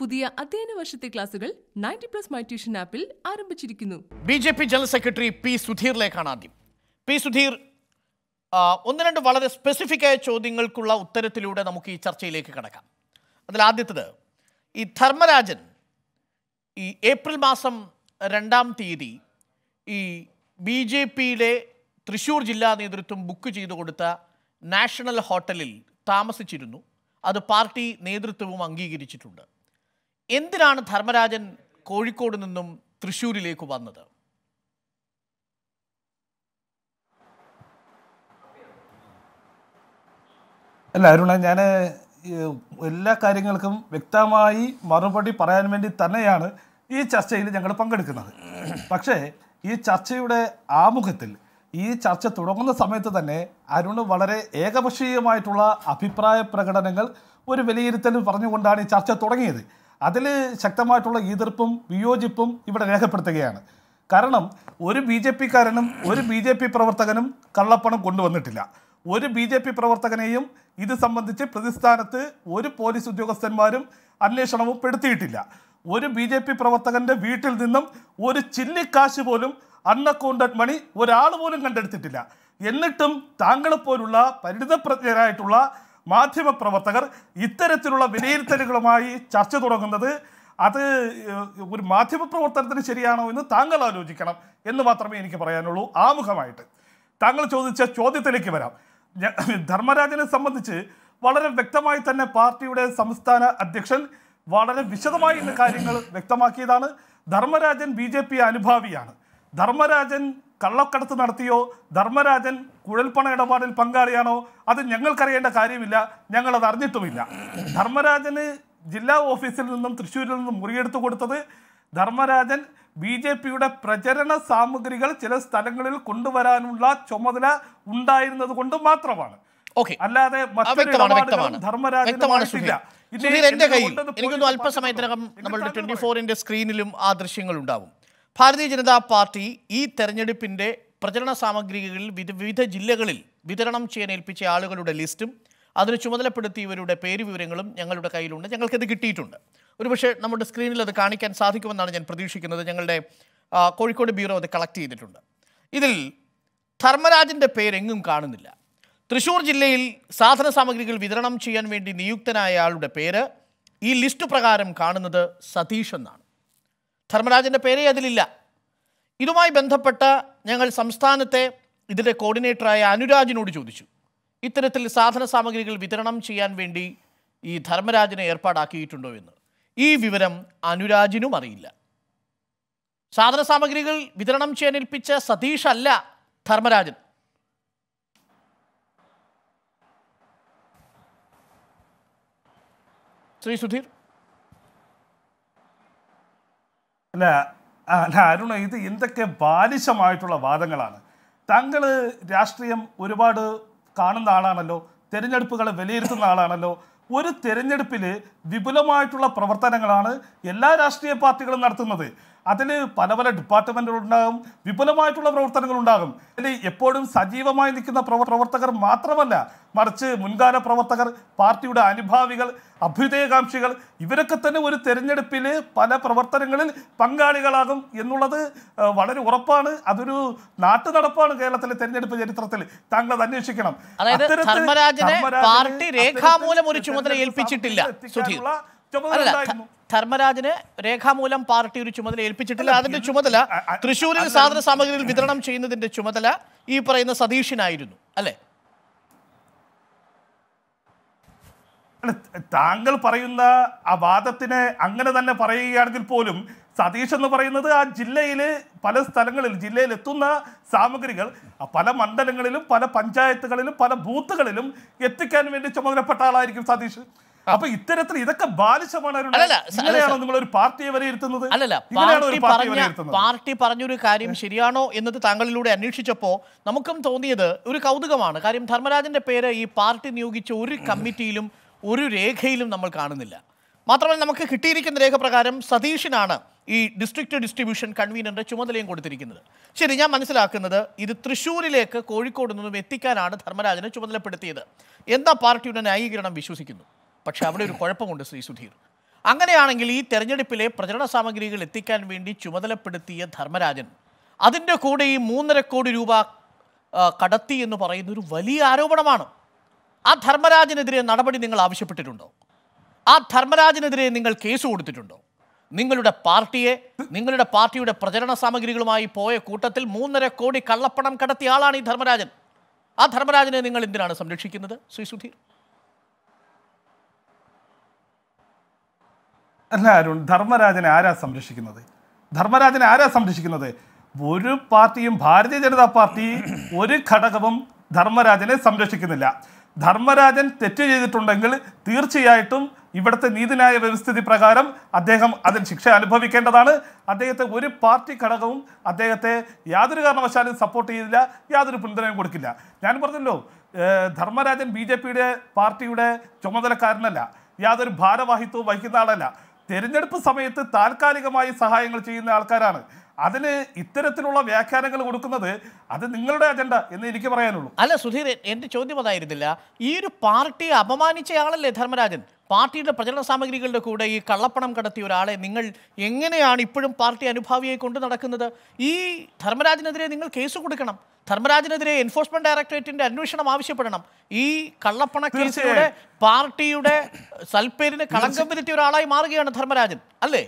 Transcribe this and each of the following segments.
പുതിയ അധ്യയന വർഷത്തെ ക്ലാസുകൾ നയൻറ്റി പ്ലസ് മൈ ട്യൂഷൻ ആപ്പിൽ ആരംഭിച്ചിരിക്കുന്നു B J P general secretary P സുധീറിലേക്കാണ് ആദ്യം പി സുധീർ ആ, ഒന്ന് രണ്ട് വളരെ സ്പെസിഫിക് ആയ ചോദ്യങ്ങൾക്കുള്ള ഉത്തരത്തിലൂടെ നമുക്ക് ഈ ചർച്ചയിലേക്ക് കടക്കാം അതിൽ ആദ്യത്തത് ഈ ധർമ്മരാജൻ ഈ ഏപ്രിൽ മാസം രണ്ടാം തീയതി ഈ ബി ജെ പിയിലെ തൃശ്ശൂർ ജില്ലാ നേതൃത്വം ബുക്ക് ചെയ്തു കൊടുത്ത നാഷണൽ ഹോട്ടലിൽ താമസിച്ചിരുന്നു അത് പാർട്ടി നേതൃത്വവും അംഗീകരിച്ചിട്ടുണ്ട് എന്തിനാണ് ധർമ്മരാജൻ കോഴിക്കോട് നിന്നും തൃശ്ശൂരിലേക്ക് വന്നത് അല്ല അരുണ ഞാൻ എല്ലാ കാര്യങ്ങൾക്കും വ്യക്തമായി മറുപടി പറയാൻ വേണ്ടി തന്നെയാണ് ഈ ചർച്ചയിൽ ഞങ്ങൾ പങ്കെടുക്കുന്നത് പക്ഷേ ഈ ചർച്ചയുടെ ആമുഖത്തിൽ ഈ ചർച്ച തുടങ്ങുന്ന സമയത്ത് തന്നെ അരുണ് വളരെ ഏകപക്ഷീയമായിട്ടുള്ള അഭിപ്രായ പ്രകടനങ്ങൾ ഒരു വിലയിരുത്തൽ പറഞ്ഞുകൊണ്ടാണ് ഈ ചർച്ച തുടങ്ങിയത് അതിൽ ശക്തമായിട്ടുള്ള എതിർപ്പും വിയോജിപ്പും ഇവിടെ രേഖപ്പെടുത്തുകയാണ് കാരണം ഒരു ബി ജെ പിക്കാരനും ഒരു ബി ജെ പി പ്രവർത്തകനും കള്ളപ്പണം കൊണ്ടുവന്നിട്ടില്ല ഒരു ബി ജെ പി പ്രവർത്തകനെയും ഇത് സംബന്ധിച്ച് പ്രതിസ്ഥാനത്ത് ഒരു പോലീസ് ഉദ്യോഗസ്ഥന്മാരും അന്വേഷണവും പെടുത്തിയിട്ടില്ല ഒരു ബി ജെ പി പ്രവർത്തകന്റെ വീട്ടിൽ നിന്നും ഒരു ചില്ലിക്കാശ് പോലും അൺഅക്കൗണ്ടഡ് മണി ഒരാൾ പോലും കണ്ടെടുത്തിട്ടില്ല എന്നിട്ടും താങ്കളെ പോലുള്ള പരിണിതപ്രജ്ഞരായിട്ടുള്ള മാധ്യമ പ്രവർത്തകർ ഇത്തരത്തിലുള്ള വിലയിരുത്തലുകളുമായി ചർച്ച തുടങ്ങുന്നത് അത് ഏഹ്, ഒരു മാധ്യമ പ്രവർത്തനത്തിന് ശരിയാണോ എന്ന് താങ്കൾ ആലോചിക്കണം എന്ന് മാത്രമേ എനിക്ക് പറയാനുള്ളൂ ആമുഖമായിട്ട് താങ്കൾ ചോദിച്ച ചോദ്യത്തിലേക്ക് വരാം ഞ- ധർമ്മരാജനെ സംബന്ധിച്ച് വളരെ വ്യക്തമായി തന്നെ പാർട്ടിയുടെ സംസ്ഥാന അധ്യക്ഷൻ വളരെ വിശദമായി ഇന്ന് കാര്യങ്ങൾ വ്യക്തമാക്കിയതാണ് ധർമ്മരാജൻ ബി ജെ പി അനുഭാവിയാണ് ധർമ്മരാജൻ കള്ളക്കടത്ത് നടത്തിയോ ധർമ്മരാജൻ കുഴൽപ്പണ ഇടപാടിൽ പങ്കാളിയാണോ അത് ഞങ്ങൾക്കറിയേണ്ട കാര്യമില്ല ഞങ്ങൾ അത് അറിഞ്ഞിട്ടുമില്ല ധർമ്മരാജന് ജില്ലാ ഓഫീസിൽ നിന്നും തൃശ്ശൂരിൽ നിന്നും മുറിയെടുത്തു കൊടുത്തത് ധർമ്മരാജൻ ബി ജെ പിയുടെ പ്രചരണ സാമഗ്രികൾ ചില സ്ഥലങ്ങളിൽ കൊണ്ടുവരാനുള്ള ചുമതല ഉണ്ടായിരുന്നത് കൊണ്ട് മാത്രമാണ് ഓക്കെ അല്ലാതെ മറ്റൊരു വ്യക്തമാണ് ഇടപാടുകളും വ്യക്തമാണ് ധർമ്മരാജന് വ്യക്തമാണ് ആയിട്ടില്ല. സുധീർ ഇനി സുധീർ എന്റെ കയ്യിൽ എന്തുകൊണ്ടത് എനിക്കൊന്നും പോലീസ് അല്പസമയത്തിനകം പാർട്ടി നമ്മളുടെ താങ്കൾ ട്വന്റി പറയൂ. ഫോറിന്റെ സ്ക്രീനിലും ആ ദൃശ്യങ്ങൾ ഉണ്ടാവും ഭാരതീയ ജനതാ പാർട്ടി ഈ തെരഞ്ഞെടുപ്പിന്റെ പ്രചരണ സാമഗ്രികളിൽ വിധ- വിവിധ ജില്ലകളിൽ വിതരണം ചെയ്യാൻ ഏൽപ്പിച്ച ആളുകളുടെ ലിസ്റ്റും അതിന് ചുമതലപ്പെടുത്തിയവരുടെ പേര് വിവരങ്ങളും ഞങ്ങളുടെ കയ്യിലുണ്ട് ഞങ്ങൾക്കത് കിട്ടിയിട്ടുണ്ട് ഒരുപക്ഷെ നമ്മുടെ സ്ക്രീനിൽ അത് കാണിക്കാൻ സാധിക്കുമെന്നാണ് ഞാൻ പ്രതീക്ഷിക്കുന്നത് ഞങ്ങളുടെ ആ, കോഴിക്കോട് ബ്യൂറോ അത് കളക്ട് ചെയ്തിട്ടുണ്ട് ഇതിൽ ധർമ്മരാജൻ്റെ പേരെങ്ങും കാണുന്നില്ല തൃശൂർ ജില്ലയിൽ സാധന സാമഗ്രികൾ വിതരണം ചെയ്യാൻ വേണ്ടി നിയുക്തനായ ആളുടെ പേര് ഈ ലിസ്റ്റ് പ്രകാരം കാണുന്നത് സതീഷ് എന്നാണ് ധർമ്മരാജൻ്റെ പേരേ അതിലില്ല ഇതുമായി ബന്ധപ്പെട്ട ഞങ്ങൾ സംസ്ഥാനത്തെ ഇതിൻ്റെ കോർഡിനേറ്ററായ അനുരാജിനോട് ചോദിച്ചു ഇത്തരത്തിൽ സാധന സാമഗ്രികൾ വിതരണം ചെയ്യാൻ വേണ്ടി ഈ ധർമ്മരാജനെ ഏർപ്പാടാക്കിയിട്ടുണ്ടോ എന്ന് ഈ വിവരം അനുരാജിനും അറിയില്ല സാധന സാമഗ്രികൾ വിതരണം ചെയ്യാൻ ഏൽപ്പിച്ച സതീഷ് അല്ല ധർമ്മരാജൻ ശ്രീ സുധീർ അല്ല ആ, അല്ല അരുണ ഇത് എന്തൊക്കെ ബാലിശമായിട്ടുള്ള വാദങ്ങളാണ് താങ്കൾ രാഷ്ട്രീയം ഒരുപാട് കാണുന്ന ആളാണല്ലോ തെരഞ്ഞെടുപ്പുകളെ വിലയിരുത്തുന്ന ആളാണല്ലോ ഒരു തെരഞ്ഞെടുപ്പിൽ വിപുലമായിട്ടുള്ള പ്രവർത്തനങ്ങളാണ് എല്ലാ രാഷ്ട്രീയ പാർട്ടികളും നടത്തുന്നത് അതിൽ പല പല ഡിപ്പാർട്ട്മെന്റുകൾ ഉണ്ടാകും വിപുലമായിട്ടുള്ള പ്രവർത്തനങ്ങൾ ഉണ്ടാകും അതിൽ എപ്പോഴും സജീവമായി നിൽക്കുന്ന പ്രവ- പ്രവർത്തകർ മാത്രമല്ല മറിച്ച് മുൻകാല പ്രവർത്തകർ പാർട്ടിയുടെ അനുഭാവികൾ അഭ്യുദയകാംക്ഷികൾ ഇവരൊക്കെ തന്നെ ഒരു തെരഞ്ഞെടുപ്പിൽ പല പ്രവർത്തനങ്ങളിൽ പങ്കാളികളാകും എന്നുള്ളത് ആ, വളരെ ഉറപ്പാണ് അതൊരു നാട്ടു നടപ്പാണ് കേരളത്തിലെ തെരഞ്ഞെടുപ്പ് ചരിത്രത്തിൽ താങ്കൾ അത് അന്വേഷിക്കണം അതായത് അത്തരത്തിൽ ധർമ്മരാജനെ ധർമ്മരാജന് പാർട്ടി രേഖാമൂലം ഒരു അത്തരത്തിൽ ചുമതല തെരഞ്ഞെടുപ്പ് ഏൽപ്പിച്ചിട്ടില്ല സാമഗ്രികൾ സുധീർ എത്തിക്കാനുള്ള ചുമതല അല്ല ഉണ്ടായിരുന്നു. ധർമ്മരാജന് രേഖാമൂലം പാർട്ടി ഒരു ചുമതല ഏൽപ്പിച്ചിട്ടില്ല അല്ല, അതിന്റെ ഇത് ചുമതല അ- അ- തൃശ്ശൂരിൽ അല്ല, സാധന സാമഗ്രികൾ വിതരണം ചെയ്യുന്നതിന്റെ ചുമതല ഈ പറയുന്ന സതീഷിനായിരുന്നു അല്ലെ അല്ല, താങ്കൾ പറയുന്ന ആ വാദത്തിനെ അങ്ങനെ തന്നെ പറയുകയാണെങ്കിൽ പോലും സതീഷ് എന്ന് പറയുന്നത് ആ ജില്ലയില് പല സ്ഥലങ്ങളിൽ ജില്ലയിൽ എത്തുന്ന സാമഗ്രികൾ ആ പല മണ്ഡലങ്ങളിലും പല പഞ്ചായത്തുകളിലും പല ബൂത്തുകളിലും എത്തിക്കാൻ വേണ്ടി ചുമതലപ്പെട്ട ആളായിരിക്കും സതീഷ് അപ്പൊ ഇത്തരത്തിൽ ഇതൊക്കെ ബാലിശമാണ് അരുണേ. അല്ലല്ല, സ- അല്ല, ഇങ്ങനെയാണോ സർ. നിങ്ങൾ ഒരു പാർട്ടിയെ വിലയിരുത്തുന്നത് അല്ലല്ല ഇങ്ങനെയാണോ പാർട്ടി ഒരു പാർട്ടിയെ പറഞ്ഞ വിലയിരുത്തുന്നത് പാർട്ടി പറഞ്ഞൊരു കാര്യം ശരിയാണോ എന്നത് താങ്കളിലൂടെ അന്വേഷിച്ചപ്പോൾ നമുക്കും തോന്നിയത് ഒരു കൗതുകമാണ് കാര്യം ധർമ്മരാജന്റെ പേര് ഈ പാർട്ടി നിയോഗിച്ച ഒരു കമ്മിറ്റിയിലും ഒരു രേഖയിലും നമ്മൾ കാണുന്നില്ല മാത്രമല്ല നമുക്ക് കിട്ടിയിരിക്കുന്ന രേഖ പ്രകാരം സതീഷിനാണ് ഈ ഡിസ്ട്രിക്ട് ഡിസ്ട്രിബ്യൂഷൻ കൺവീനറിന്റെ ചുമതലയും കൊടുത്തിരിക്കുന്നത് ശരി ഞാൻ മനസ്സിലാക്കുന്നത് ഇത് തൃശ്ശൂരിലേക്ക് കോഴിക്കോട് നിന്നും എത്തിക്കാനാണ് ധർമ്മരാജനെ ചുമതലപ്പെടുത്തിയത് എന്ന പാർട്ടിയുടെ ന്യായീകരണം വിശ്വസിക്കുന്നു പക്ഷെ അവിടെ ഒരു കുഴപ്പമുണ്ട് ശ്രീ സുധീർ അങ്ങനെയാണെങ്കിൽ ഈ തെരഞ്ഞെടുപ്പിലെ പ്രചരണ സാമഗ്രികൾ എത്തിക്കാൻ വേണ്ടി ചുമതലപ്പെടുത്തിയ ധർമ്മരാജൻ അതിൻ്റെ കൂടെ ഈ മൂന്നര കോടി രൂപ ആ, കടത്തി എന്ന് പറയുന്ന ഒരു വലിയ ആരോപണമാണ് ആ ധർമ്മരാജനെതിരെ നടപടി നിങ്ങൾ ആവശ്യപ്പെട്ടിട്ടുണ്ടോ ആ ധർമ്മരാജനെതിരെ നിങ്ങൾ കേസ് കൊടുത്തിട്ടുണ്ടോ നിങ്ങളുടെ പാർട്ടിയെ നിങ്ങളുടെ പാർട്ടിയുടെ പ്രചരണ സാമഗ്രികളുമായി പോയ കൂട്ടത്തിൽ മൂന്നര കോടി കള്ളപ്പണം കടത്തിയ ആളാണ് ഈ ധർമ്മരാജൻ ആ ധർമ്മരാജനെ നിങ്ങൾ എന്തിനാണ് സംരക്ഷിക്കുന്നത് ശ്രീ സുധീർ അല്ല അരുൺ ധർമ്മരാജനെ ആരാ സംരക്ഷിക്കുന്നത് ധർമ്മരാജനെ ആരാ സംരക്ഷിക്കുന്നത് ഒരു പാർട്ടിയും ഭാരതീയ ജനതാ പാർട്ടി ഒരു ഘടകവും ധർമ്മരാജനെ സംരക്ഷിക്കുന്നില്ല ധർമ്മരാജൻ തെറ്റ് ചെയ്തിട്ടുണ്ടെങ്കിൽ തീർച്ചയായിട്ടും ഇവിടുത്തെ നീതിന്യായ വ്യവസ്ഥിതി പ്രകാരം അദ്ദേഹം അതിന് ശിക്ഷ അനുഭവിക്കേണ്ടതാണ് അദ്ദേഹത്തെ ഒരു പാർട്ടി ഘടകവും അദ്ദേഹത്തെ യാതൊരു കാരണവശാലും സപ്പോർട്ട് ചെയ്തില്ല യാതൊരു പിന്തുണയും കൊടുക്കില്ല ഞാൻ പറഞ്ഞല്ലോ ഏഹ് ധർമ്മരാജൻ ബി ജെ പിയുടെ പാർട്ടിയുടെ ചുമതലക്കാരനല്ല യാതൊരു ഭാരവാഹിത്വവും വഹിക്കുന്ന ആളല്ല തെരഞ്ഞെടുപ്പ് സമയത്ത് താൽക്കാലികമായി സഹായങ്ങൾ ചെയ്യുന്ന ആൾക്കാരാണ് അതിന് ഇത്തരത്തിലുള്ള വ്യാഖ്യാനങ്ങൾ കൊടുക്കുന്നത് അത് നിങ്ങളുടെ അജണ്ട എന്ന് എനിക്ക് പറയാനുള്ളൂ അല്ല സുധീർ എൻ്റെ ചോദ്യം അതായിരുന്നില്ല ഈ ഒരു പാർട്ടിയെ അപമാനിച്ചയാളല്ലേ ധർമ്മരാജൻ പാർട്ടിയുടെ പ്രചരണ സാമഗ്രികളുടെ കൂടെ ഈ കള്ളപ്പണം കടത്തിയ ഒരാളെ നിങ്ങൾ എങ്ങനെയാണ് ഇപ്പോഴും പാർട്ടി അനുഭാവിയായി കൊണ്ടു നടക്കുന്നത് ഈ ധർമ്മരാജനെതിരെ നിങ്ങൾ കേസ് കൊടുക്കണം ധർമ്മരാജനെതിരെ എൻഫോഴ്സ്മെന്റ് ഡയറക്ടറേറ്റിന്റെ അന്വേഷണം ആവശ്യപ്പെടണം ഈ കള്ളപ്പണ കേസിലൂടെ പാർട്ടിയുടെ സൽപ്പേരിന് കളങ്കം വരുത്തിയ ഒരാളായി മാറുകയാണ് ധർമ്മരാജൻ അല്ലേ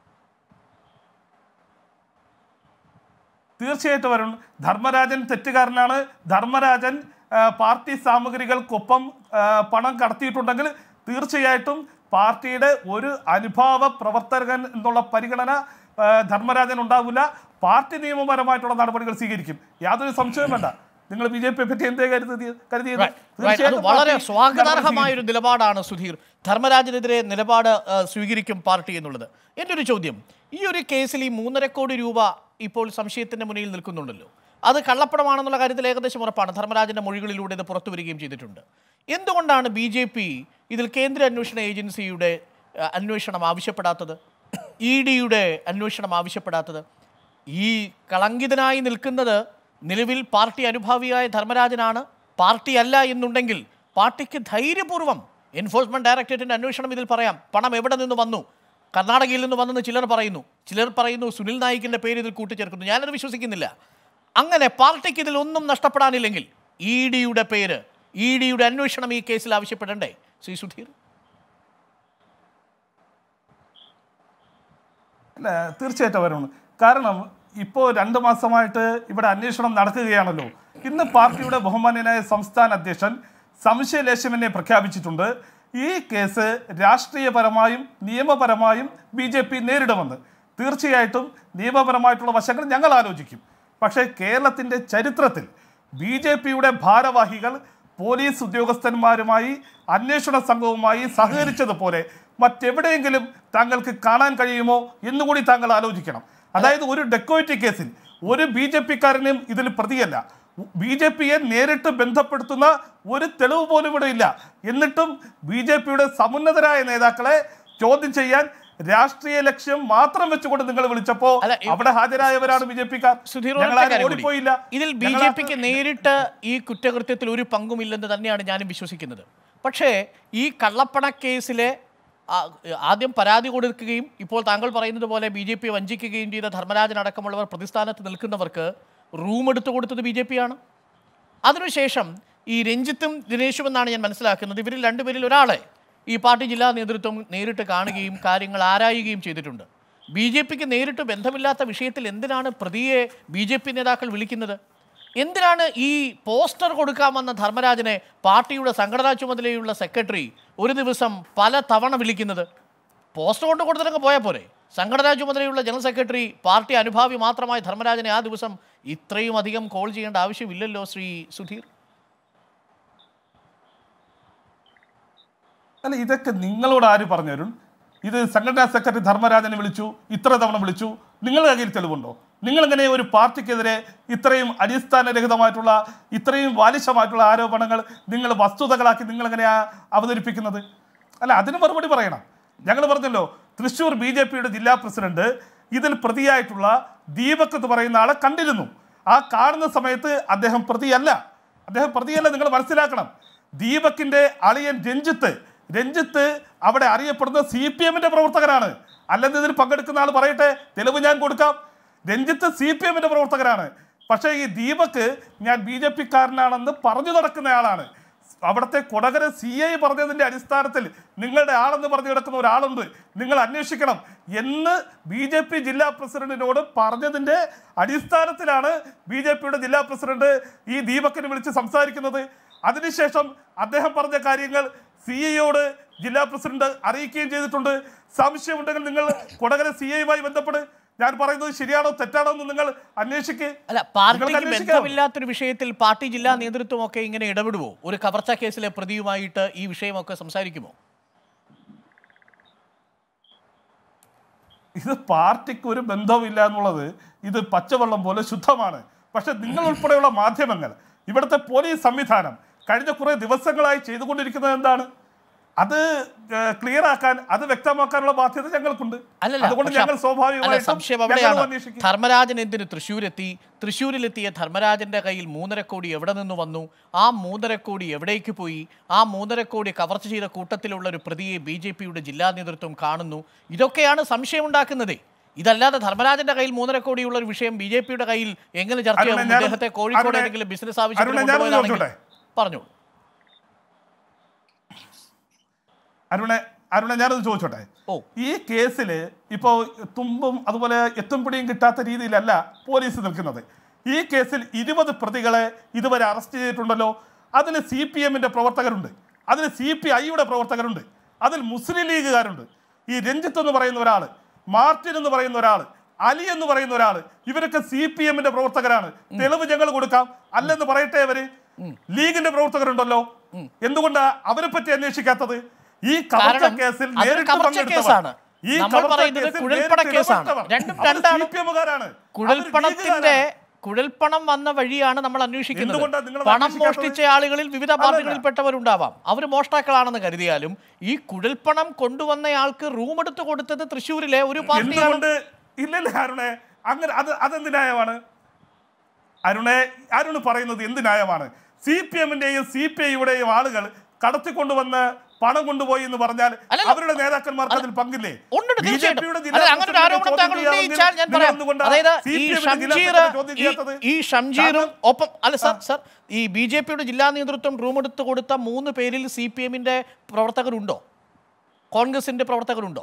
തീർച്ചയായിട്ടും വരുൺ ധർമ്മരാജൻ തെറ്റുകാരനാണ് ധർമ്മരാജൻ ആ, പാർട്ടി സാമഗ്രികൾക്കൊപ്പം ആ, പണം കടത്തിയിട്ടുണ്ടെങ്കിൽ തീർച്ചയായിട്ടും പാർട്ടിയുടെ ഒരു അനുഭാവ പ്രവർത്തകൻ എന്നുള്ള പരിഗണന ആ, ധർമ്മരാജൻ ഉണ്ടാവില്ല പാർട്ടി നിയമപരമായിട്ടുള്ള നടപടികൾ സ്വീകരിക്കും യാതൊരു സംശയവും വേണ്ട നിങ്ങൾ ബി ജെ പിയെ പറ്റി എന്തേ കരുതിയത് കരുതിയത് Right, right. അത് തീർച്ചയായിട്ടും വളരെ പാർട്ടി സ്വാഗതാർഹമായ ഒരു നിലപാടാണ് സുധീർ ധർമ്മരാജനെതിരെ നിലപാട് ആ, സ്വീകരിക്കും പാർട്ടി എന്നുള്ളത് എൻ്റെ ഒരു ചോദ്യം ഈ ഒരു കേസിൽ ഈ മൂന്നര കോടി രൂപ ഇപ്പോൾ സംശയത്തിന്റെ മുന്നിൽ നിൽക്കുന്നുണ്ടല്ലോ അത് കള്ളപ്പണമാണെന്നുള്ള കാര്യത്തിൽ ഏകദേശം ഉറപ്പാണ് ധർമ്മരാജന്റെ മൊഴികളിലൂടെ ഇത് പുറത്തു വരികയും ചെയ്തിട്ടുണ്ട് എന്തുകൊണ്ടാണ് ബി ജെ പി ഇതിൽ കേന്ദ്ര അന്വേഷണ ഏജൻസിയുടെ ആ, അന്വേഷണം ആവശ്യപ്പെടാത്തത് ഇ ഡിയുടെ അന്വേഷണം ആവശ്യപ്പെടാത്തത് ഈ കളങ്കിതനായി നിൽക്കുന്നത് നിലവിൽ പാർട്ടി അനുഭാവിയായ ധർമ്മരാജനാണ് പാർട്ടി അല്ല എന്നുണ്ടെങ്കിൽ പാർട്ടിക്ക് ധൈര്യപൂർവ്വം എൻഫോഴ്സ്മെന്റ് ഡയറക്ടറേറ്റിന്റെ അന്വേഷണം ഇതിൽ പറയാം പണം എവിടെ നിന്ന് വന്നു കർണാടകയിൽ നിന്ന് വന്നെന്ന് ചിലർ പറയുന്നു ചിലർ പറയുന്നു സുനിൽ നായിക്കിന്റെ പേര് ഇതിൽ കൂട്ടിച്ചേർക്കുന്നു ഞാനത് വിശ്വസിക്കുന്നില്ല അങ്ങനെ പാർട്ടിക്ക് ഇതിൽ ഒന്നും നഷ്ടപ്പെടാനില്ലെങ്കിൽ ഇ ഡിയുടെ പേര് ഇ ഡിയുടെ അന്വേഷണം ഈ കേസിൽ ആവശ്യപ്പെടണ്ടേ ശ്രീ സുധീർ അല്ല തീർച്ചയായിട്ടും വരുന്നു കാരണം ഇപ്പോൾ രണ്ട് മാസമായിട്ട് ഇവിടെ അന്വേഷണം നടക്കുകയാണല്ലോ ഇന്ന് പാർട്ടിയുടെ ബഹുമാന്യനായ സംസ്ഥാന അധ്യക്ഷൻ സംശയലേശമെന്നെ പ്രഖ്യാപിച്ചിട്ടുണ്ട് ഈ കേസ് രാഷ്ട്രീയപരമായും നിയമപരമായും ബി ജെ പി നേരിടുമെന്ന് തീർച്ചയായിട്ടും നിയമപരമായിട്ടുള്ള വശങ്ങൾ ഞങ്ങൾ ആലോചിക്കും പക്ഷേ കേരളത്തിൻ്റെ ചരിത്രത്തിൽ ബി ജെ പിയുടെ ഭാരവാഹികൾ പോലീസ് ഉദ്യോഗസ്ഥന്മാരുമായി അന്വേഷണ സംഘവുമായി സഹകരിച്ചതുപോലെ മറ്റെവിടെയെങ്കിലും താങ്കൾക്ക് കാണാൻ കഴിയുമോ എന്നുകൂടി താങ്കൾ ആലോചിക്കണം അതായത് ഒരു ഡെക്കോയിറ്റി കേസിൽ ഒരു ബി ജെ പിക്കാരനും ഇതിൽ പ്രതിയല്ല ബി ജെ പിയെ നേരിട്ട് ബന്ധപ്പെടുത്തുന്ന ഒരു തെളിവ് പോലും ഇവിടെ ഇല്ല എന്നിട്ടും ബി ജെ പിയുടെ സമുന്നതരായ നേതാക്കളെ ചോദ്യം ചെയ്യാൻ രാഷ്ട്രീയ ലക്ഷ്യം മാത്രം വെച്ചുകൊണ്ട് നിങ്ങൾ വിളിച്ചപ്പോ അല്ല, ഈ- അവിടെ ഹാജരായവരാണ് ബി ജെ പിക്കാർ സുധീർ ഞങ്ങൾ ഒരൊറ്റ ആരും കാര്യം കൂടി. ഓടിപ്പോയില്ല ഇതിൽ ബി ഞങ്ങൾ ജെ ആ- പിക്ക് നേരിട്ട് ഈ കുറ്റകൃത്യത്തിൽ ഒരു പങ്കുമില്ലെന്ന് തന്നെയാണ് ഞാനും വിശ്വസിക്കുന്നത് പക്ഷേ ഈ കള്ളപ്പണ കേസിലെ ആ, ആദ്യം പരാതി കൊടുക്കുകയും ഇപ്പോൾ താങ്കൾ പറയുന്നത് പോലെ ബി ജെ പി വഞ്ചിക്കുകയും ചെയ്ത ധർമ്മരാജൻ അടക്കമുള്ളവർ പ്രതിസ്ഥാനത്ത് നിൽക്കുന്നവർക്ക് റൂം എടുത്തു കൊടുത്തത് ബി ജെ പി ആണ് അതിനുശേഷം ഈ രഞ്ജിത്തും ദിനേശും എന്നാണ് ഞാൻ മനസ്സിലാക്കുന്നത് ഇവരിൽ രണ്ടുപേരിൽ ഒരാളെ ഈ പാർട്ടി ജില്ലാ നേതൃത്വം നേരിട്ട് കാണുകയും കാര്യങ്ങൾ ആരായുകയും ചെയ്തിട്ടുണ്ട് ബി ജെ പിക്ക് നേരിട്ട് ബന്ധമില്ലാത്ത വിഷയത്തിൽ എന്തിനാണ് പ്രതിയെ ബി ജെ പി നേതാക്കൾ വിളിക്കുന്നത് എന്തിനാണ് ഈ പോസ്റ്റർ കൊടുക്കാമെന്ന ധർമ്മരാജനെ പാർട്ടിയുടെ സംഘടനാ ചുമതലയുള്ള സെക്രട്ടറി ഒരു ദിവസം പല തവണ വിളിക്കുന്നത് പോസ്റ്റർ കൊണ്ട് കൊടുത്തിട്ടൊക്കെ പോയാൽ പോരെ സംഘടനാ ചുമതലയുള്ള ജനറൽ സെക്രട്ടറി പാർട്ടി അനുഭാവി മാത്രമായ ധർമ്മരാജനെ ആ ദിവസം ഇത്രയും അധികം കോൾ ചെയ്യേണ്ട ആവശ്യമില്ലല്ലോ ശ്രീ സുധീർ അല്ല ഇതൊക്കെ നിങ്ങളോട് ആര് പറഞ്ഞു തരും ഇത് സംഘടനാ സെക്രട്ടറി ധർമ്മരാജനെ വിളിച്ചു ഇത്ര തവണ വിളിച്ചു നിങ്ങളുടെ കയ്യിൽ തെളിവുണ്ടോ നിങ്ങൾ എങ്ങനെ ഒരു പാർട്ടിക്കെതിരെ ഇത്രയും അടിസ്ഥാനരഹിതമായിട്ടുള്ള ഇത്രയും ബാലിശമായിട്ടുള്ള ആരോപണങ്ങൾ നിങ്ങൾ വസ്തുതകളാക്കി നിങ്ങൾ എങ്ങനെയാ അവതരിപ്പിക്കുന്നത് അല്ല അതിന് മറുപടി പറയണം ഞങ്ങൾ പറഞ്ഞല്ലോ തൃശ്ശൂർ ബി ജെ പിയുടെ ജില്ലാ പ്രസിഡന്റ് ഇതിൽ പ്രതിയായിട്ടുള്ള ദീപക് എന്ന് പറയുന്ന ആളെ കണ്ടിരുന്നു ആ കാണുന്ന സമയത്ത് അദ്ദേഹം പ്രതിയല്ല അദ്ദേഹം പ്രതിയല്ല നിങ്ങൾ മനസ്സിലാക്കണം ദീപക്കിന്റെ അളിയൻ രഞ്ജിത്ത് രഞ്ജിത്ത് അവിടെ അറിയപ്പെടുന്ന സി പി എമ്മിന്റെ പ്രവർത്തകരാണ് അല്ലെങ്കിൽ ഇതിൽ പങ്കെടുക്കുന്ന ആൾ പറയട്ടെ തെളിവ് ഞാൻ കൊടുക്കാം രഞ്ജിത്ത് സി പി എമ്മിന്റെ പ്രവർത്തകരാണ് പക്ഷേ ഈ ദീപക് ഞാൻ ബി ജെ പിക്കാരനാണെന്ന് പറഞ്ഞു നടക്കുന്നയാളാണ് അവിടുത്തെ കൊടകര സി ഐ പറഞ്ഞതിന്റെ അടിസ്ഥാനത്തിൽ നിങ്ങളുടെ ആളെന്ന് പറഞ്ഞു കിടക്കുന്ന ഒരാളുണ്ട് നിങ്ങൾ അന്വേഷിക്കണം എന്ന് ബി ജെ പി ജില്ലാ പ്രസിഡന്റിനോട് പറഞ്ഞതിന്റെ അടിസ്ഥാനത്തിലാണ് ബി ജെ പിയുടെ ജില്ലാ പ്രസിഡന്റ് ഈ ദീപക്കിനെ വിളിച്ച് സംസാരിക്കുന്നത് അതിനുശേഷം അദ്ദേഹം പറഞ്ഞ കാര്യങ്ങൾ സി ഐയോട് ജില്ലാ പ്രസിഡന്റ് അറിയിക്കുകയും ചെയ്തിട്ടുണ്ട് സംശയമുണ്ടെങ്കിൽ നിങ്ങൾ കൊടകര സി ഐയുമായി ബന്ധപ്പെട്ട് ഞാൻ പറയുന്നത് ശരിയാണോ തെറ്റാണോ എന്ന് നിങ്ങൾ അന്വേഷിക്കുക അല്ല പാർട്ടിക്ക് ബന്ധമില്ലാത്തൊരു വിഷയത്തിൽ പാർട്ടി ജില്ലാ നേതൃത്വം ഒക്കെ ഇങ്ങനെ ഇടപെടുവോ ഒരു കവർച്ച കേസിലെ പ്രതിയുമായിട്ട് ഈ വിഷയമൊക്കെ സംസാരിക്കുമോ ഇത് പാർട്ടിക്ക് ഒരു ബന്ധവുമില്ല എന്നുള്ളത് ഇത് പച്ചവെള്ളം പോലെ ശുദ്ധമാണ് പക്ഷെ നിങ്ങൾ ഉൾപ്പെടെയുള്ള മാധ്യമങ്ങൾ ഇവിടുത്തെ പോലീസ് സംവിധാനം കഴിഞ്ഞ കുറെ ദിവസങ്ങളായി ചെയ്തുകൊണ്ടിരിക്കുന്നത് എന്താണ് അത് ക്ലിയർ ആക്കാൻ അത് വ്യക്തമാക്കാനുള്ള ബാധ്യത ഞങ്ങൾക്കുണ്ട് അല്ലല്ല അതുകൊണ്ട് പക്ഷെ ഞങ്ങൾ അല്ല, സ്വാഭാവികമായിട്ടും സംശയം ഞങ്ങളും അവിടെയാണ് അന്വേഷിക്കും ധർമ്മരാജൻ എന്തിന് തൃശ്ശൂരെത്തി തൃശ്ശൂരിലെത്തിയ ധർമ്മരാജന്റെ കയ്യിൽ മൂന്നര കോടി എവിടെ നിന്ന് വന്നു ആ മൂന്നര കോടി എവിടേക്ക് പോയി ആ മൂന്നര കോടി കവർച്ച ചെയ്ത കൂട്ടത്തിലുള്ള ഒരു പ്രതിയെ ബി ജെ പിയുടെ ജില്ലാ നേതൃത്വം കാണുന്നു ഇതൊക്കെയാണ് സംശയമുണ്ടാക്കുന്നത് ഇതല്ലാതെ ധർമ്മരാജന്റെ കയ്യിൽ മൂന്നര കോടിയുള്ള ഒരു വിഷയം ബി ജെ പിയുടെ കയ്യിൽ എങ്ങനെ ചർച്ചയാവും അരുണേ, ഞാൻ- അദ്ദേഹത്തെ കോഴിക്കോട് അരുണേ, ഏതെങ്കിലും ബിസിനസ് ആവശ്യത്തിന് അരുണേ, ഞാനൊന്ന് കൊണ്ടുപോയതാണെങ്കിൽ ചോദിച്ചോട്ടെ? പറഞ്ഞു അരുണെ അരുണെ ഞാനത് ചോദിച്ചോട്ടെ ഓ. ഈ കേസിൽ ഇപ്പോൾ തുമ്പും അതുപോലെ എത്തും പിടിയും കിട്ടാത്ത രീതിയിലല്ല പോലീസ് നിൽക്കുന്നത് ഈ കേസിൽ ഇരുപത് പ്രതികളെ ഇതുവരെ അറസ്റ്റ് ചെയ്തിട്ടുണ്ടല്ലോ അതിൽ സി പി എമ്മിന്റെ പ്രവർത്തകരുണ്ട് അതിൽ സി പി ഐയുടെ പ്രവർത്തകരുണ്ട് അതിൽ മുസ്ലിം ലീഗുകാരുണ്ട് ഈ രഞ്ജിത്ത് എന്ന് പറയുന്ന ഒരാൾ മാർട്ടിൻ എന്ന് പറയുന്ന ഒരാൾ അലി എന്ന് പറയുന്ന ഒരാൾ ഇവരൊക്കെ സി പി എമ്മിന്റെ പ്രവർത്തകരാണ് തെളിവ് ഞങ്ങൾ കൊടുക്കാം അല്ലെന്ന് പറയട്ടെ അവര് ലീഗിന്റെ പ്രവർത്തകരുണ്ടല്ലോ എന്തുകൊണ്ടാ അവരെ പറ്റി അന്വേഷിക്കാത്തത് ഈ കവർച്ച കാരണം കേസിൽ അതൊരു നേരിട്ട് കവർച്ച പങ്കെടുത്തവർ, കേസാണ്. ഈ നമ്മൾ കവർച്ച പറയുന്നത് കേസിൽ കുഴൽപ്പണ നേരിട്ട് കേസാണ്. ഇടപെട്ടവർ, രണ്ടും അവർ രണ്ടാണ്. CPM കാരാണ്. അവർ കുഴൽപ്പണത്തിന്റെ ലീഗുകാരാണ്. കുഴൽപ്പണം വന്ന വഴിയാണ് നമ്മൾ അന്വേഷിക്കുന്നത് എന്തുകൊണ്ടാ നിങ്ങൾ പണം അന്വേഷിക്കാത്തത്? മോഷ്ടിച്ച ആളുകളിൽ വിവിധ അല്ലല്ല. പാർട്ടികളിൽപ്പെട്ടവരുണ്ടാവാം അവർ മോഷ്ടാക്കളാണെന്ന് കരുതിയാലും ഈ കുഴൽപ്പണം കൊണ്ടുവന്നയാൾക്ക് റൂം എടുത്ത് കൊടുത്തത് തൃശ്ശൂരിലെ ഒരു പാർട്ടിയാണ് എന്തുകൊണ്ട് ഇല്ലല്ല അരുണെ അങ്ങനെ അത് അതെന്ത് ന്യായമാണ് അരുണെ അരുണ് പറയുന്നത് എന്ത് ന്യായമാണ് സി പി എമ്മിന്റെയും സി പി ഐയുടെയും ആളുകൾ കടത്തിക്കൊണ്ടുവന്ന് പണം കൊണ്ടുപോയി എന്ന് പറഞ്ഞാൽ അല്ലല്ല. അവരുടെ നേതാക്കന്മാർക്ക് അതിൽ പങ്കില്ലേ ഉണ്ട് ബി ജെ തീർച്ചയായിട്ടും പിയുടെ അല്ല, ജില്ലാ അങ്ങനെ ഒരു ആരോപണം പ്രസിഡന്റിനെ താങ്കൾ ചോദ്യം ഉന്നയിച്ചാൽ ഞാൻ ചെയ്യാമെങ്കിൽ പറയാം നിങ്ങൾ എന്തുകൊണ്ടാ അതായത് സി ഈ പി എമ്മിന്റെ ജില്ലാ ഷംജീർ പ്രസിഡന്റ് ചോദ്യം ഈ- ചെയ്യാത്തത്? ഈ ഷംജീറും കാരണം- ഒപ്പം അല്ല സർ സർ ഈ ബി ജെ പിയുടെ ജില്ലാ നേതൃത്വം റൂം എടുത്ത് കൊടുത്ത മൂന്ന് പേരിൽ സി പി എമ്മിന്റെ പ്രവർത്തകരുണ്ടോ കോൺഗ്രസിന്റെ പ്രവർത്തകരുണ്ടോ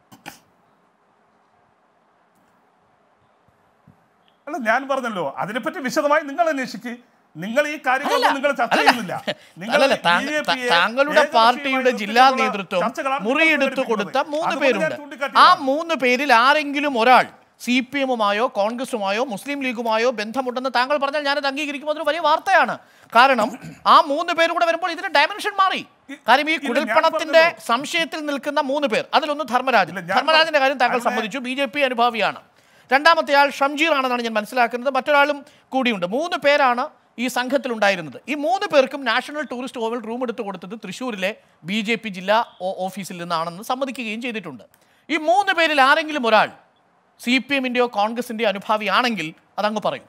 അല്ല ഞാൻ പറഞ്ഞല്ലോ അതിനെപ്പറ്റി വിശദമായി നിങ്ങൾ അന്വേഷിക്ക് നിങ്ങൾ ഈ കാര്യങ്ങളൊന്നും അല്ല, നിങ്ങൾ ചർച്ച അല്ല, ചെയ്യുന്നില്ല നിങ്ങൾ അല്ലല്ല, താങ്ക- BJP യെ താങ്കളുടെ ഏകപക്ഷീയമായി പാർട്ടിയുടെ ജില്ലാ നിർത്തിക്കൊണ്ടുള്ള നേതൃത്വം ചർച്ചകളാണ് നിങ്ങൾ മുറിയെടുത്ത് കൊടുത്ത സംഘടിപ്പിക്കുന്നത്. മൂന്ന് അതുകൊണ്ട് ഞാൻ പേരുണ്ട് ആ ചൂണ്ടിക്കാട്ടിയതാണ്. മൂന്ന് പേരിൽ ആരെങ്കിലും ഒരാൾ സി പി എമ്മുമായോ കോൺഗ്രസുമായോ മുസ്ലിം ലീഗുമായോ ബന്ധമുണ്ടെന്ന് താങ്കൾ പറഞ്ഞാൽ ഞാനത് അംഗീകരിക്കും അതൊരു വലിയ വാർത്തയാണ് കാരണം ആ മൂന്ന് പേര് കൂടെ വരുമ്പോൾ ഇതിന്റെ ഡയമെൻഷൻ മാറി കാര്യം ഈ ഇല്ല, ഞാൻ കുഴൽപ്പണത്തിന്റെ പറഞ്ഞല്ലോ. സംശയത്തിൽ നിൽക്കുന്ന മൂന്ന് പേർ അതിലൊന്ന് ധർമ്മരാജൻ ഇല്ല, ഞാൻ ധർമ്മരാജന്റെ കാര്യം താങ്കൾ അങ്ങനെ- സമ്മതിച്ചു ബി ജെ പി അനുഭാവിയാണ് രണ്ടാമത്തെ ആൾ ഷംജീർ ആണെന്നാണ് ഞാൻ മനസ്സിലാക്കുന്നത് മറ്റൊരാളും കൂടിയുണ്ട് മൂന്ന് പേരാണ് ഈ സംഘത്തിൽ ഉണ്ടായിരുന്നത് ഈ മൂന്ന് പേർക്കും നാഷണൽ ടൂറിസ്റ്റ് ഹോമിൽ റൂം എടുത്ത് കൊടുത്തത് തൃശ്ശൂരിലെ ബി ജെ പി ജില്ലാ ഓ- ഓഫീസിൽ നിന്നാണെന്ന് സമ്മതിക്കുകയും ചെയ്തിട്ടുണ്ട് ഈ മൂന്ന് പേരിൽ ആരെങ്കിലും ഒരാൾ സി പി എമ്മിൻ്റെയോ കോൺഗ്രസിൻ്റെയോ അനുഭാവിയാണെങ്കിൽ അതങ്ങ് പറയും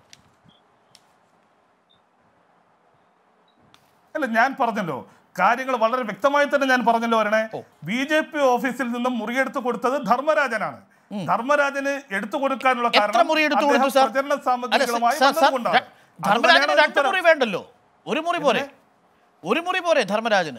അല്ല ഞാൻ പറഞ്ഞല്ലോ കാര്യങ്ങൾ വളരെ വ്യക്തമായി തന്നെ ഞാൻ പറഞ്ഞല്ലോ വരണേ ബി ജെ പി ഓഫീസിൽ നിന്നും മുറിയെടുത്ത് കൊടുത്തത് ധർമ്മരാജനാണ് ധർമ്മരാജന് എടുത്തു കൊടുക്കാനുള്ള എത്ര കാരണം മുറി എടുത്തു അദ്ദേഹം കൊടുത്തു സാർ പ്രചരണ അല്ല, സാമഗ്രികളുമായി സാർ, സാർ, വന്നതുകൊണ്ടാണ്. ര- ധർമ്മരാജന് അതുതന്നെയാണ് രണ്ട് ഉത്തരം. മുറി വേണ്ടല്ലോ ഒരു മുറി പോരെ ഒരു മുറി പോരെ ധർമ്മരാജന്